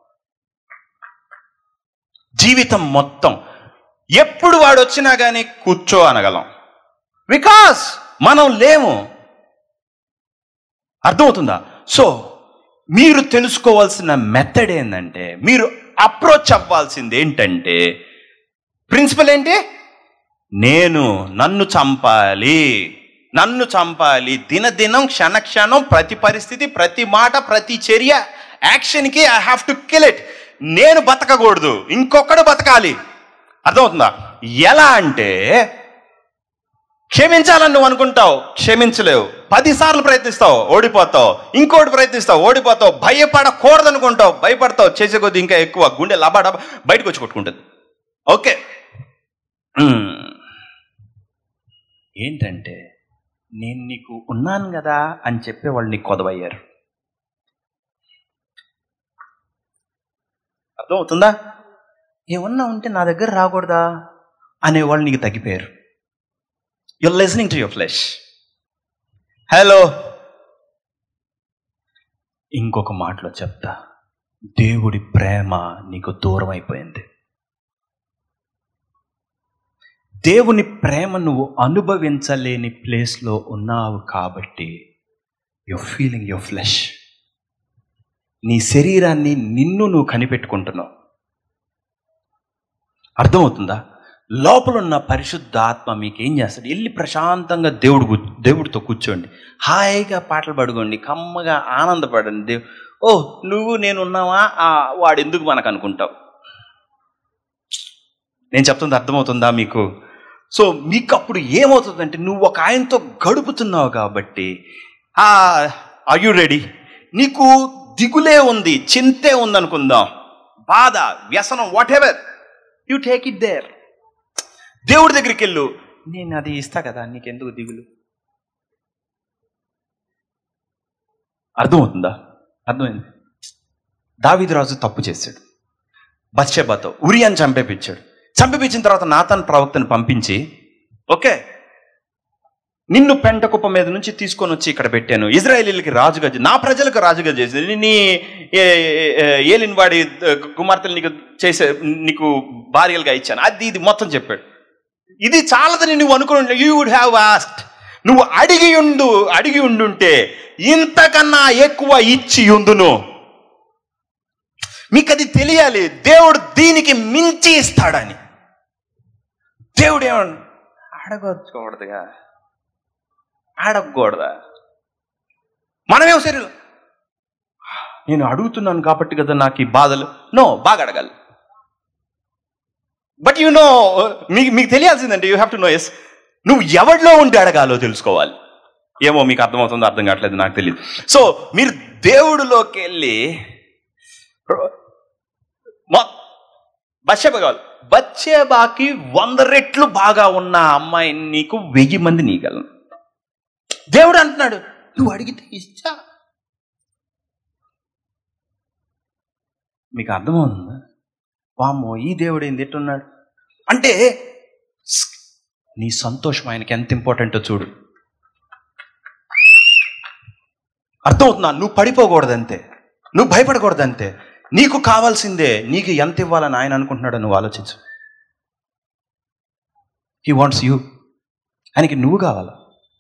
Speaker 1: జీవితం మొత్తం ఎప్పుడు వాడు వచ్చినా కానీ కూర్చో అనగలం బికాస్ మనం లేము అర్థమవుతుందా సో మీరు తెలుసుకోవాల్సిన మెథడ్ ఏంటంటే మీరు అప్రోచ్ అవ్వాల్సింది ఏంటంటే ప్రిన్సిపల్ ఏంటి నేను నన్ను చంపాలి నన్ను చంపాలి దినదినం క్షణక్షణం ప్రతి పరిస్థితి ప్రతి మాట ప్రతి చర్య యాక్షన్కి I have to kill it నేను బతకకూడదు ఇంకొకడు బతకాలి అర్థమవుతుందా ఎలా అంటే క్షమించాలని నువ్వు అనుకుంటావు క్షమించలేవు పదిసార్లు ప్రయత్నిస్తావు ఓడిపోతావు ఇంకోటి ప్రయత్నిస్తావు ఓడిపోతావు భయపడకూడదు అనుకుంటావు భయపడతావు చేసే కొద్ది ఇంకా ఎక్కువ గుండె లబాడ బయటకు వచ్చి కొట్టుకుంటుంది ఓకే మ్మ్. ఏంటంటే నేను నీకు ఉన్నాను కదా అని చెప్పే వాళ్ళు నీకు కొదవయ్యారు అర్థమవుతుందా ఏమన్నా ఉంటే నా దగ్గర రాకూడదా అనేవాళ్ళు నీకు తగ్గిపోయారు you're listening to your flesh hello ఇంకొక మాటలో చెప్తా దేవుడి ప్రేమ నీకు దూరం అయిపోయింది దేవుని ప్రేమ నువ్వు అనుభవించలేని ప్లేస్లో ఉన్నావు కాబట్టి యు ఫీలింగ్ యువర్ ఫ్లెష్ నీ శరీరాన్ని నిన్ను నువ్వు కనిపెట్టుకుంటున్నావు అర్థమవుతుందా లోపల ఉన్న పరిశుద్ధ ఆత్మ మీకు ఏం చేస్తాడు వెళ్ళి ప్రశాంతంగా దేవుడు కూ- దేవుడితో కూర్చోండి హాయిగా పాటలు పాడుకోండి కమ్మగా ఆనందపడండి దేవు ఓ నువ్వు నేను ఉన్నావా ఆ, వాడు ఎందుకు మనకు అనుకుంటావు నేను చెప్తుంది అర్థమవుతుందా మీకు సో మీకు అప్పుడు ఏమవుతుందంటే నువ్వు ఒక ఆయనతో గడుపుతున్నావు కాబట్టి ఆర్ యు రెడీ నీకు దిగులే ఉంది చింతే ఉందనుకుందాం బాధ వ్యసనం whatever you take it there దేవుడి దగ్గరికి వెళ్ళు నేను అది ఇస్తా కదా నీకెందుకు దిగులు అర్థమవుతుందా అర్థమైంది దావీదు రాజు తప్పు చేశాడు బత్షెబాతో ఉరియాని చంపేపించాడు చంపేపించిన తర్వాత నాతన్ ప్రవక్తను పంపించి ఓకే నిన్ను పెంట కుప్ప మీద నుంచి తీసుకొని వచ్చి ఇక్కడ పెట్టాను ఇజ్రాయేలీలకి రాజుగా చే- నా ప్రజలకు రాజుగా చేసి నీ ఏ- ఏ- ఏలిన వాడి కుమార్తెలు నీకు చేసే నీకు భార్యలుగా ఇచ్చాను అది ఇది మొత్తం చెప్పాడు ఇది చాలదని నువ్వు అనుకుని యూ వుడ్ హ్యావ్ ఆస్క్డ్ నువ్వు అడిగి ఉండు అడిగి ఉండుంటే ఇంతకన్నా ఎక్కువ ఇచ్చి ఉందును మీకు అది తెలియాలి దేవుడు దీనికి మించి ఇస్తాడని దేవుడు ఏమన్నా అడగకూడదుగా అడగకూడదా మనమేం సరే నేను అడుగుతున్నాను కాబట్టి కదా నాకు ఈ బాధలు నో బాగా అడగాలి బట్ యు నో మీకు మీకు తెలియాల్సిందంటే you have to know yes నువ్వు ఎవరిలో ఉండి అడగాలో తెలుసుకోవాలి ఏమో మీకు అర్థమవుతుందో అర్థం కావట్లేదు నాకు తెలియదు సో మీరు దేవుడిలోకి వెళ్ళి బచ్చేబా కావాలి బచ్చేబాకి వంద రెట్లు బాగా ఉన్న అమ్మాయి నీకు వెయ్యి మంది నీగలను దేవుడు అంటున్నాడు నువ్వు అడిగితే ఇచ్చా మీకు అర్థమవుతుందా వామ్మో ఈ దేవుడు ఏంది ఎట్టున్నాడు అంటే స్- నీ సంతోషం ఆయనకి ఎంత ఇంపార్టెంటో చూడు అర్థమవుతుందా నువ్వు పడిపోకూడదంతే నువ్వు భయపడకూడదంతే నీకు కావాల్సిందే నీకు ఎంత ఇవ్వాలని ఆయన అనుకుంటున్నాడో నువ్వు ఆలోచించు హీ వాంట్స్ యూ ఆయనకి నువ్వు కావాలా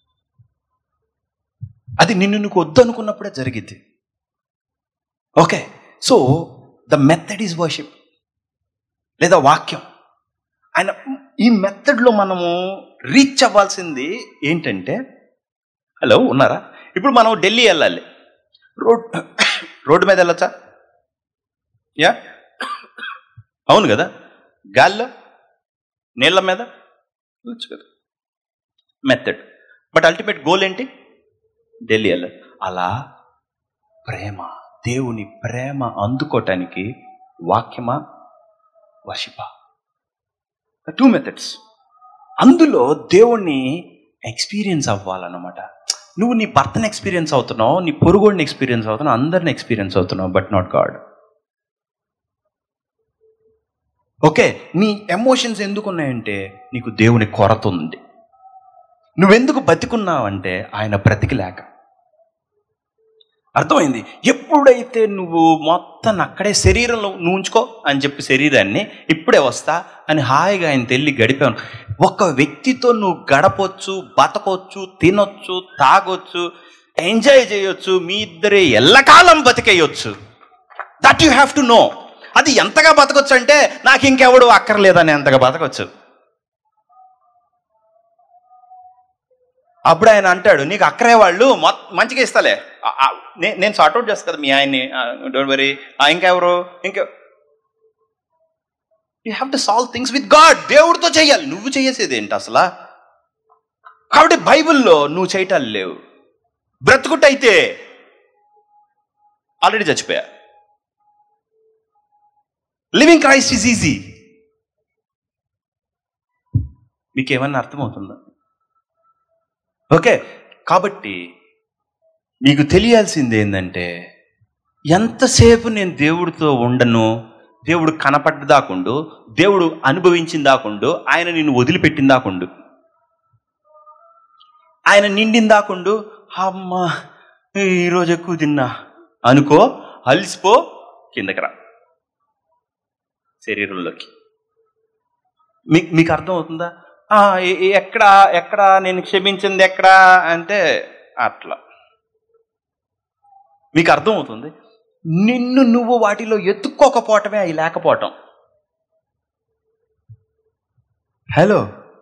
Speaker 1: అది నిన్ను నువ్వు వద్దనుకున్నప్పుడే జరిగిద్ది okay so the method is worship లేదా వాక్యం ఆయన ఈ మెథడ్లో మనము రీచ్ అవ్వాల్సింది ఏంటంటే హలో ఉన్నారా ఇప్పుడు మనం ఢిల్లీ వెళ్ళాలి రోడ్ రోడ్డు మీద వెళ్ళొచ్చా యా అవును కదా గాల్లో నీళ్ళ మీద వెళ్ళొచ్చు కదా మెథడ్ బట్ అల్టిమేట్ గోల్ ఏంటి ఢిల్లీ వెళ్ళాలి అలా ప్రేమ దేవుని ప్రేమ అందుకోవటానికి వాక్యమా వర్షిపా టూ మెథడ్స్ అందులో దేవుణ్ణి ఎక్స్పీరియన్స్ అవ్వాలన్నమాట నువ్వు నీ భర్తని ఎక్స్పీరియన్స్ అవుతున్నావు నీ పొరుగుడిని ఎక్స్పీరియన్స్ అవుతున్నావు అందరిని ఎక్స్పీరియన్స్ అవుతున్నావు బట్ నాట్ గాడ్ ఓకే నీ ఎమోషన్స్ ఎందుకు ఉన్నాయంటే నీకు దేవుని కొరత ఉంది నువ్వెందుకు బతికున్నావంటే ఆయన బ్రతికి లేక అర్థమైంది ఎప్పుడైతే నువ్వు మొత్తం అక్కడే శరీరంలో నువ్వు ఉంచుకో అని చెప్పి శరీరాన్ని ఇప్పుడే వస్తా అని హాయిగా ఆయన తెల్లి గడిపాను ఒక వ్యక్తితో నువ్వు గడపొచ్చు బతకొచ్చు తినొచ్చు తాగొచ్చు ఎంజాయ్ చేయొచ్చు మీ ఇద్దరే ఎల్లకాలం బతికేయొచ్చు that you have to know అది ఎంతగా బతకొచ్చు అంటే నాకు ఇంకెవడు అక్కర్లేదని ఎంతగా బతకొచ్చు అప్పుడు ఆయన అంటాడు నీకు అక్కరే వాళ్ళు మొ- మంచిగా ఇస్తలే ఆ- ఆ, నే- నేను సార్ట్అవుట్ చేస్తా కదా మీ ఆయన్ని డోంట్ వరీ ఇంకెవరు ఇంకె you have to solve things with God దేవుడితో చేయాలి నువ్వు చేసేది ఏంటి అసలు కాబట్టి బైబిల్లో నువ్వు చేయటాలు లేవు బ్రతుకుటైతే ఆల్రెడీ చచ్చిపోయా లివింగ్ క్రైస్ట్ ఈజ్ ఈజీ మీకేమన్నా అర్థమవుతుందా ఓకే కాబట్టి నీకు తెలియాల్సింది ఏంటంటే ఎంతసేపు నేను దేవుడితో ఉండను దేవుడు కనపడ్డదాకుండు దేవుడు అనుభవించిందాకుండు ఆయన నిన్ను వదిలిపెట్టిందాకుండు ఆయన నిండిందాకుండు అమ్మా ఈరోజు ఎక్కువ తిన్నా అనుకో అలిసిపో కిందకి రా శరీరంలోకి మీకు మీకు అర్థం అవుతుందా ఆ, ఎ- ఎ- ఎక్కడ ఎక్కడ నేను క్షమించింది ఎక్కడ అంటే అట్లా మీకు అర్థం అవుతుంది నిన్ను నువ్వు వాటిలో ఎత్తుక్కోకపోవటమే అవి లేకపోవటం హలో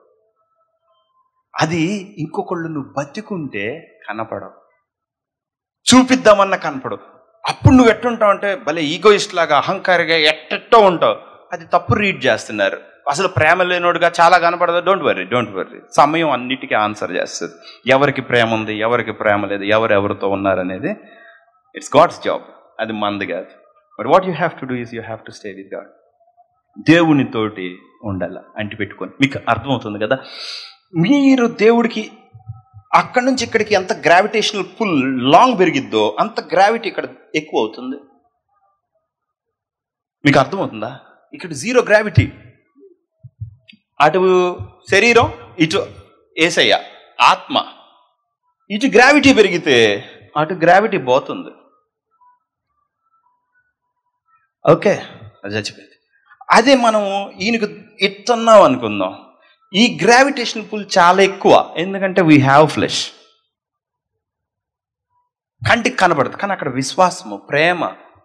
Speaker 1: అది ఇంకొకళ్ళు నువ్వు బతికుంటే కనపడవు చూపిద్దామన్న కనపడవు అప్పుడు నువ్వు ఎట్టుంటావు అంటే భలే ఈగోయిస్ట్ లాగా అహంకారిగా ఎట్టెట్టో ఉంటావు అది తప్పు రీడ్ చేస్తున్నారు అసలు ప్రేమ లేనోడుగా చాలా కనపడదు డోంట్ వర్రీ డోంట్ వర్రీ సమయం అన్నిటికీ ఆన్సర్ చేస్తుంది ఎవరికి ప్రేమ ఉంది ఎవరికి ప్రేమ లేదు ఎవరు ఎవరితో ఉన్నారనేది ఇట్స్ గాడ్స్ జాబ్ అది మంది కాదు but what you have to do is you have to stay with God దేవునితోటి ఉండాల అంటి పెట్టుకొని మీకు అర్థమవుతుంది కదా మీరు దేవుడికి అక్కడి నుంచి ఇక్కడికి ఎంత గ్రావిటేషనల్ పుల్ లాంగ్ పెరిగిద్దో అంత గ్రావిటీ ఇక్కడ ఎక్కువ అవుతుంది మీకు అర్థమవుతుందా ఇక్కడ జీరో గ్రావిటీ అటు శరీరం ఇటు ఏసయ్య ఆత్మ ఇటు గ్రావిటీ పెరిగితే అటు గ్రావిటీ పోతుంది ఓకే అది చచ్చిపోయింది అదే మనం ఈయనకు ఇట్టున్నాం అనుకుందాం ఈ గ్రావిటేషన్ పుల్ చాలా ఎక్కువ ఎందుకంటే వీ హ్యావ్ ఫ్లెష్ కంటికి కనబడదు కానీ అక్కడ విశ్వాసము ప్రేమ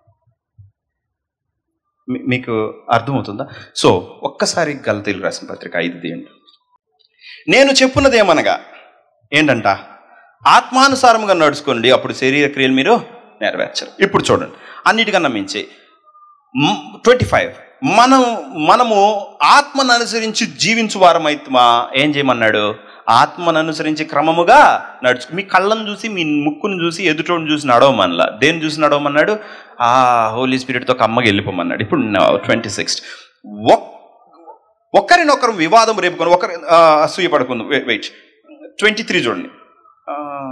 Speaker 1: మీ- మీకు అర్థమవుతుందా సో ఒక్కసారి గలతీలు రాసిన పత్రిక ఐదు తీయండి నేను చెప్పున్నది ఏమనగా ఏంటంట ఆత్మానుసారముగా నడుచుకోండి అప్పుడు శరీర క్రియలు మీరు నెరవేర్చరు ఇప్పుడు చూడండి అన్నిటికన్నా మించి ట్వంటీ ఫైవ్ మనం మనము ఆత్మను అనుసరించి జీవించు వారమైతుమా ఏం చేయమన్నాడు ఆత్మను అనుసరించి క్రమముగా నడుచు మీ కళ్ళను చూసి మీ ముక్కును చూసి ఎదుటోని చూసి నడవమనలా దేని చూసి నడవమన్నాడు ఆ హోలీ స్పిరిట్తో కమ్మకి వెళ్ళిపోమన్నాడు ఇప్పుడు ట్వంటీ సిక్స్ ఒకరినొకరు వివాదం రేపుకొని ఒకరి ఆ, అసూయ పడుకుందాం వెయిట్ ట్వంటీ త్రీ చూడండి ఆ,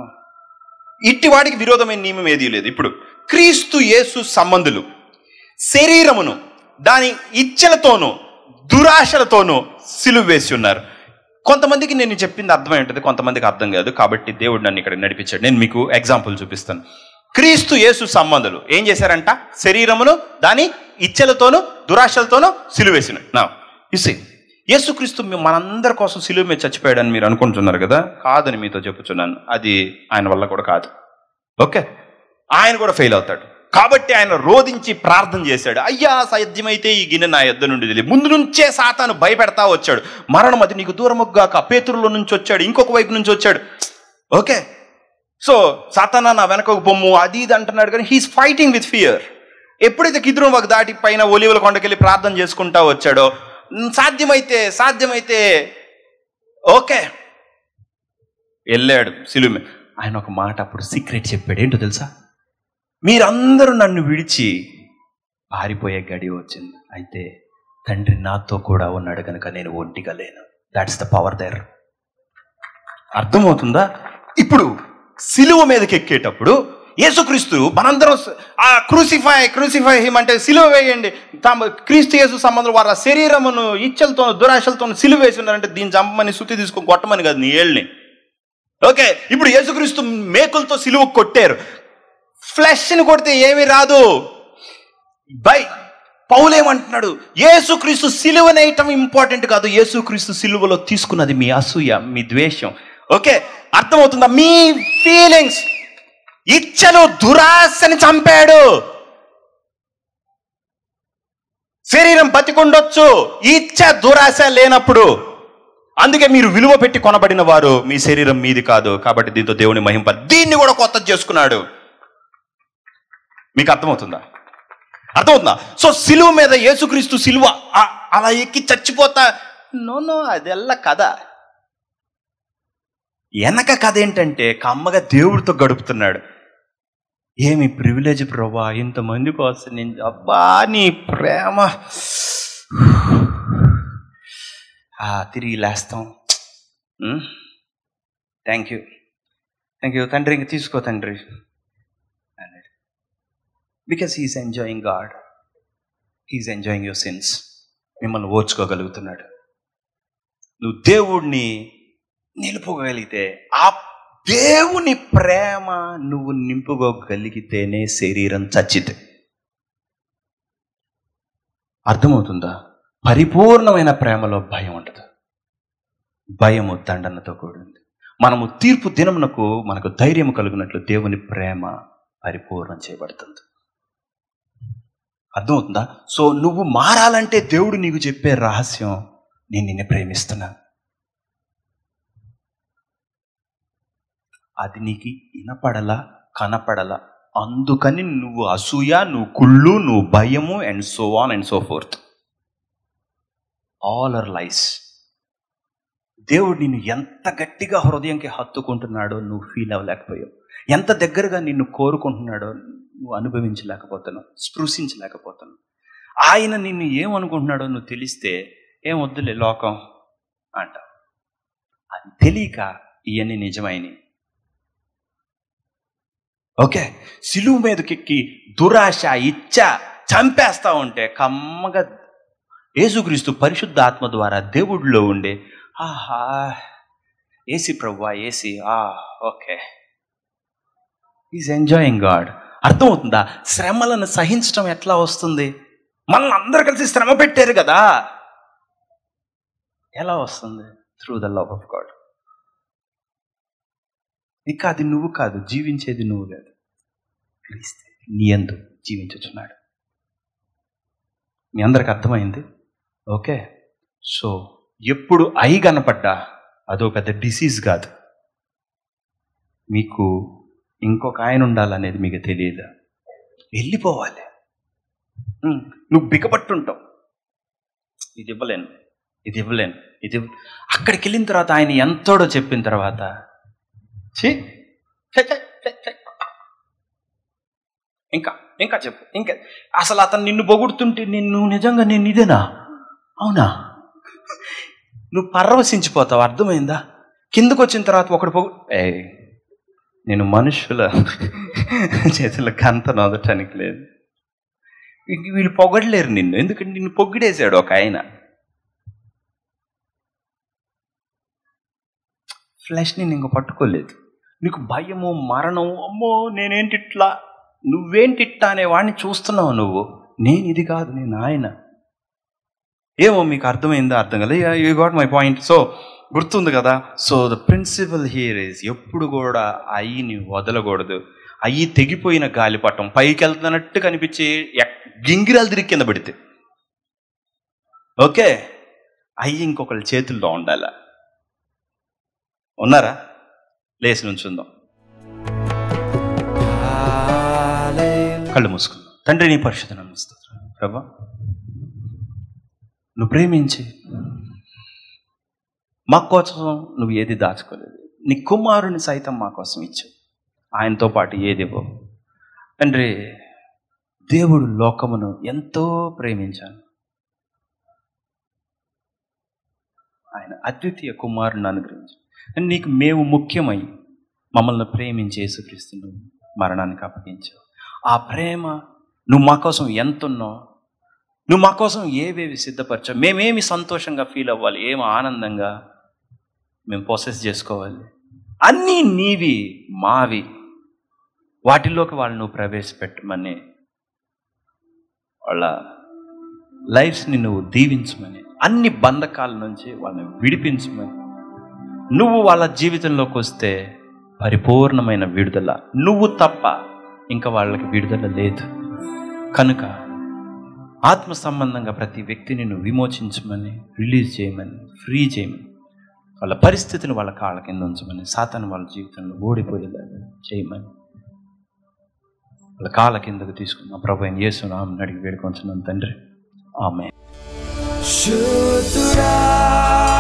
Speaker 1: ఇట్టి వాడికి విరోధమైన నియమం ఏదీ లేదు ఇప్పుడు క్రీస్తు యేసు సంబంధులు శరీరమును దాని ఇచ్చలతోనూ దురాశలతోనూ సిలువ వేసి ఉన్నారు కొంతమందికి నేను చెప్పింది అర్థమై ఉంటుంది కొంతమందికి అర్థం కాదు కాబట్టి దేవుడు నన్ను ఇక్కడ నడిపించాడు నేను మీకు ఎగ్జాంపుల్ చూపిస్తాను క్రీస్తు యేసు సంబంధులు ఏం చేశారంట శరీరమును దాని ఇచ్చలతోనూ దురాశలతోనూ సిలువేసిన నా ఇసి యేసుక్రీస్తు మీ- మనందరి కోసం సిలువ మీద చచ్చిపోయాడని మీరు అనుకుంటున్నారు కదా కాదని మీతో చెప్పుచున్నాను అది ఆయన వల్ల కూడా కాదు ఓకే ఆయన కూడా ఫెయిల్ అవుతాడు కాబట్టి ఆయన రోధించి ప్రార్థన చేశాడు అయ్యా సాధ్యమైతే ఈ గిన్నె నా యొద్ద నుండి తెలియదు ముందు నుంచే సాతాను భయపెడతా వచ్చాడు మరణం అది నీకు దూరముగాక పేతురులో నుంచి వచ్చాడు ఇంకొక వైపు నుంచి వచ్చాడు ఓకే సో సాతానా నా వెనకకు పొమ్ము అది ఇది అంటున్నాడు కానీ హీస్ ఫైటింగ్ విత్ ఫియర్ ఎప్పుడైతే కిద్రం ఒక దాటి పైన ఒలివల కొండకెళ్ళి ప్రార్థన చేసుకుంటా వచ్చాడో "ఉమ్, సాధ్యమైతే సాధ్యమైతే ఓకే వెళ్ళాడు సిలుమే ఆయన ఒక మాట అప్పుడు సీక్రెట్ చెప్పాడు ఏంటో తెలుసా మీరందరూ నన్ను విడిచి పారిపోయే గడి వచ్చింది అయితే తండ్రి నాతో కూడా ఉన్నాడు కనుక నేను ఒంటిగా లేను దాట్స్ ద పవర్ దేర్ అర్థమవుతుందా ఇప్పుడు సిలువ మీదకి ఎక్కేటప్పుడు యేసుక్రీస్తు మనందరం స- ఆ క్రూసిఫై క్రూసిఫై హిమ్ అంటే సిలువ వేయండి తమ క్రీస్తు యేసు సంబంధం వారి ఆ శరీరమును ఇచ్చలతో దురాశలతో సిలువ వేసి ఉన్నారంటే దీన్ని చంపమని శుద్ధి తీసుకొని కొట్టమని కాదు నీ ఏళ్ళని ఓకే ఇప్పుడు యేసుక్రీస్తు మేకులతో సిలువ కొట్టారు ఫ్లెష్ని కొడితే ఏమీ రాదు బై పౌలేమంటున్నాడు యేసుక్రీస్తు సిలువనేయటం ఇంపార్టెంట్ కాదు యేసుక్రీస్తు సిలువలో తీసుకున్నది మీ అసూయ మీ ద్వేషం ఓకే అర్థమవుతుందా మీ ఫీలింగ్స్ ఇచ్చలు దురాశని చంపాడు శరీరం బతికుండొచ్చు ఇచ్చ దురాశ లేనప్పుడు అందుకే మీరు విలువ పెట్టి కొనబడిన వారు మీ శరీరం మీది కాదు కాబట్టి దీంతో దేవుని మహింప దీన్ని కూడా కొత్త చేసుకున్నాడు మీకు అర్థమవుతుందా అర్థమవుతుందా సో సిలువ మీద యేసుక్రీస్తు సిలువ ఆ- అలా ఎక్కి చచ్చిపోతా నో నో అదెల్లా కథ వెనక కథ ఏంటంటే కమ్మగా దేవుడితో గడుపుతున్నాడు ఏమి ప్రివిలేజ్ ప్రభా ఇంతమంది కోసం నేను అబ్బా నీ ప్రేమ ఆ, తిరిగి లేస్తాం థ్యాంక్ యూ థ్యాంక్ యూ తండ్రి ఇంక తీసుకో తండ్రి అన్నాడు because he's enjoying God he's enjoying your sins మిమ్మల్ని ఓర్చుకోగలుగుతున్నాడు నువ్వు దేవుణ్ణి నిలుపుకోగలిగితే ఆ దేవుని ప్రేమ నువ్వు నింపుకోగలిగితేనే శరీరం చచ్చితే అర్థమవుతుందా పరిపూర్ణమైన ప్రేమలో భయం ఉండదు భయము దండనతో కూడింది మనము తీర్పు దినమునకు మనకు ధైర్యం కలుగునట్లు దేవుని ప్రేమ పరిపూర్ణం చేయబడుతుంది అర్థమవుతుందా సో నువ్వు మారాలంటే దేవుడు నీకు చెప్పే రహస్యం నేను నిన్ను ప్రేమిస్తున్నాను అది నీకు వినపడలా కనపడలా అందుకని నువ్వు అసూయ నువ్వు కుళ్ళు నువ్వు భయము and so on and so forth all are lies దేవుడు నిన్ను ఎంత గట్టిగా హృదయంకి హత్తుకుంటున్నాడో నువ్వు ఫీల్ అవ్వలేకపోయావు ఎంత దగ్గరగా నిన్ను కోరుకుంటున్నాడో నువ్వు అనుభవించలేకపోతున్నావు స్పృశించలేకపోతున్నావు ఆయన నిన్ను ఏమనుకుంటున్నాడో నువ్వు తెలిస్తే ఏం వద్దులే లోకం అంట అది తెలియక ఇవన్నీ నిజమైనవి ఓకే సిలువు మీదకెక్కి దురాశ ఇచ్చ చంపేస్తా ఉంటే కమ్మగా యేసుక్రీస్తు పరిశుద్ధ ఆత్మ ద్వారా దేవుడిలో ఉండే ఆహా ఏసీ ప్రభా ఏసీ ఆ ఓకే ఈజ్ ఎంజాయింగ్ గాడ్ అర్థమవుతుందా శ్రమలను సహించడం ఎట్లా వస్తుంది మనల్ని అందరు కలిసి శ్రమ పెట్టారు కదా ఎలా వస్తుంది through the love of God ఇక అది నువ్వు కాదు జీవించేది నువ్వు కాదు క్రీస్తే నీ ఎందు జీవించుచున్నాడు మీ అందరికి అర్థమైంది ఓకే సో ఎప్పుడు ఐ కనపడ్డా అదో పెద్ద డిసీజ్ కాదు మీకు ఇంకొక ఆయన ఉండాలనేది మీకు తెలియదా వెళ్ళిపోవాలి ఉమ్, నువ్వు బిగపట్టుంటావు ఇది ఇవ్వలేను ఇది ఇవ్వలేను ఇది ఇవ్వ- అక్కడికి వెళ్ళిన తర్వాత ఆయన ఎంతోడో చెప్పిన తర్వాత ఛీ, ఛే, ఛే, ఛే, ఛే. ఇంకా ఇంకా చెప్పు ఇంకా అసలు అతను నిన్ను పొగుడుతుంటే నిన్ను నిజంగా నేను ఇదేనా అవునా నువ్వు పరవశించిపోతావు అర్థమైందా కిందకు వచ్చిన తర్వాత ఒకడు పొగు ఏ నేను మనుషుల చేతుల కంత నొదటానికి లేదు ఇంక వీళ్ళు పొగడలేరు నిన్ను ఎందుకంటే నిన్ను పొగిడేశాడు ఒక ఆయన ఫ్లెష్ని ఇంక పట్టుకోలేదు నీకు భయము మరణము అమ్మో నేనేంటి ఇట్లా నువ్వేంటి ఇట్టా అనే వాడిని చూస్తున్నావు నువ్వు నేను ఇది కాదు నేను ఆయన ఏమో మీకు అర్థమైందా అర్థం కదా you got my point so గుర్తుంది కదా so the principle here is ఎప్పుడు కూడా అయ్యిని వదలకూడదు అయ్యి తెగిపోయిన గాలిపటం పైకి వెళ్తున్నట్టు కనిపించి ఎక్- గింగిరాలు తిరిగి కింద పడితే ఓకే అయ్యి ఇంకొకళ్ళ చేతుల్లో ఉండాల ఉన్నారా లేచి నుంచుందాం కళ్ళు మూసుకుందాం తండ్రి నీ పరిశుద్ధ నమస్తుంది ప్రభా నువ్వు ప్రేమించి మా కోసం నువ్వు ఏది దాచుకోలేదు నీ కుమారుని సైతం మా కోసం ఇచ్చావు ఆయనతో పాటు ఏది ఇవ్వవు తండ్రి దేవుడు లోకమును ఎంతో ప్రేమించాను ఆయన అద్వితీయ కుమారుని అనుగ్రహించి నీకు మేము ముఖ్యమై మమ్మల్ని ప్రేమించి యేసుక్రీస్తును మరణానికి అప్పగించావు ఆ ప్రేమ నువ్వు మా కోసం ఎంతున్నావు నువ్వు మా కోసం ఏవేవి సిద్ధపరచావు మేమేమి సంతోషంగా ఫీల్ అవ్వాలి ఏమి ఆనందంగా మేము ప్రాసెస్ చేసుకోవాలి అన్నీ నీవి మావి వాటిల్లోకి వాళ్ళు నువ్వు ప్రవేశపెట్టమని వాళ్ళ లైఫ్స్ని నువ్వు దీవించమని అన్ని బంధకాల నుంచి వాళ్ళని విడిపించమని నువ్వు వాళ్ళ జీవితంలోకి వస్తే పరిపూర్ణమైన విడుదల నువ్వు తప్ప ఇంకా వాళ్ళకి విడుదల లేదు కనుక ఆత్మ సంబంధంగా ప్రతి వ్యక్తిని నువ్వు విమోచించమని రిలీజ్ చేయమని ఫ్రీ చేయమని వాళ్ళ పరిస్థితిని వాళ్ళ కాళ్ళ కింద ఉంచమని సాతాను వాళ్ళ జీవితంలో ఓడిపోయేలాగా చేయమని వాళ్ళ కాళ్ళ కిందకు తీసుకున్న ప్రభు అయిన యేసునామని అడిగి వేడుకొంచున్నాను తండ్రి ఆమె
Speaker 2: శుద్ధుడా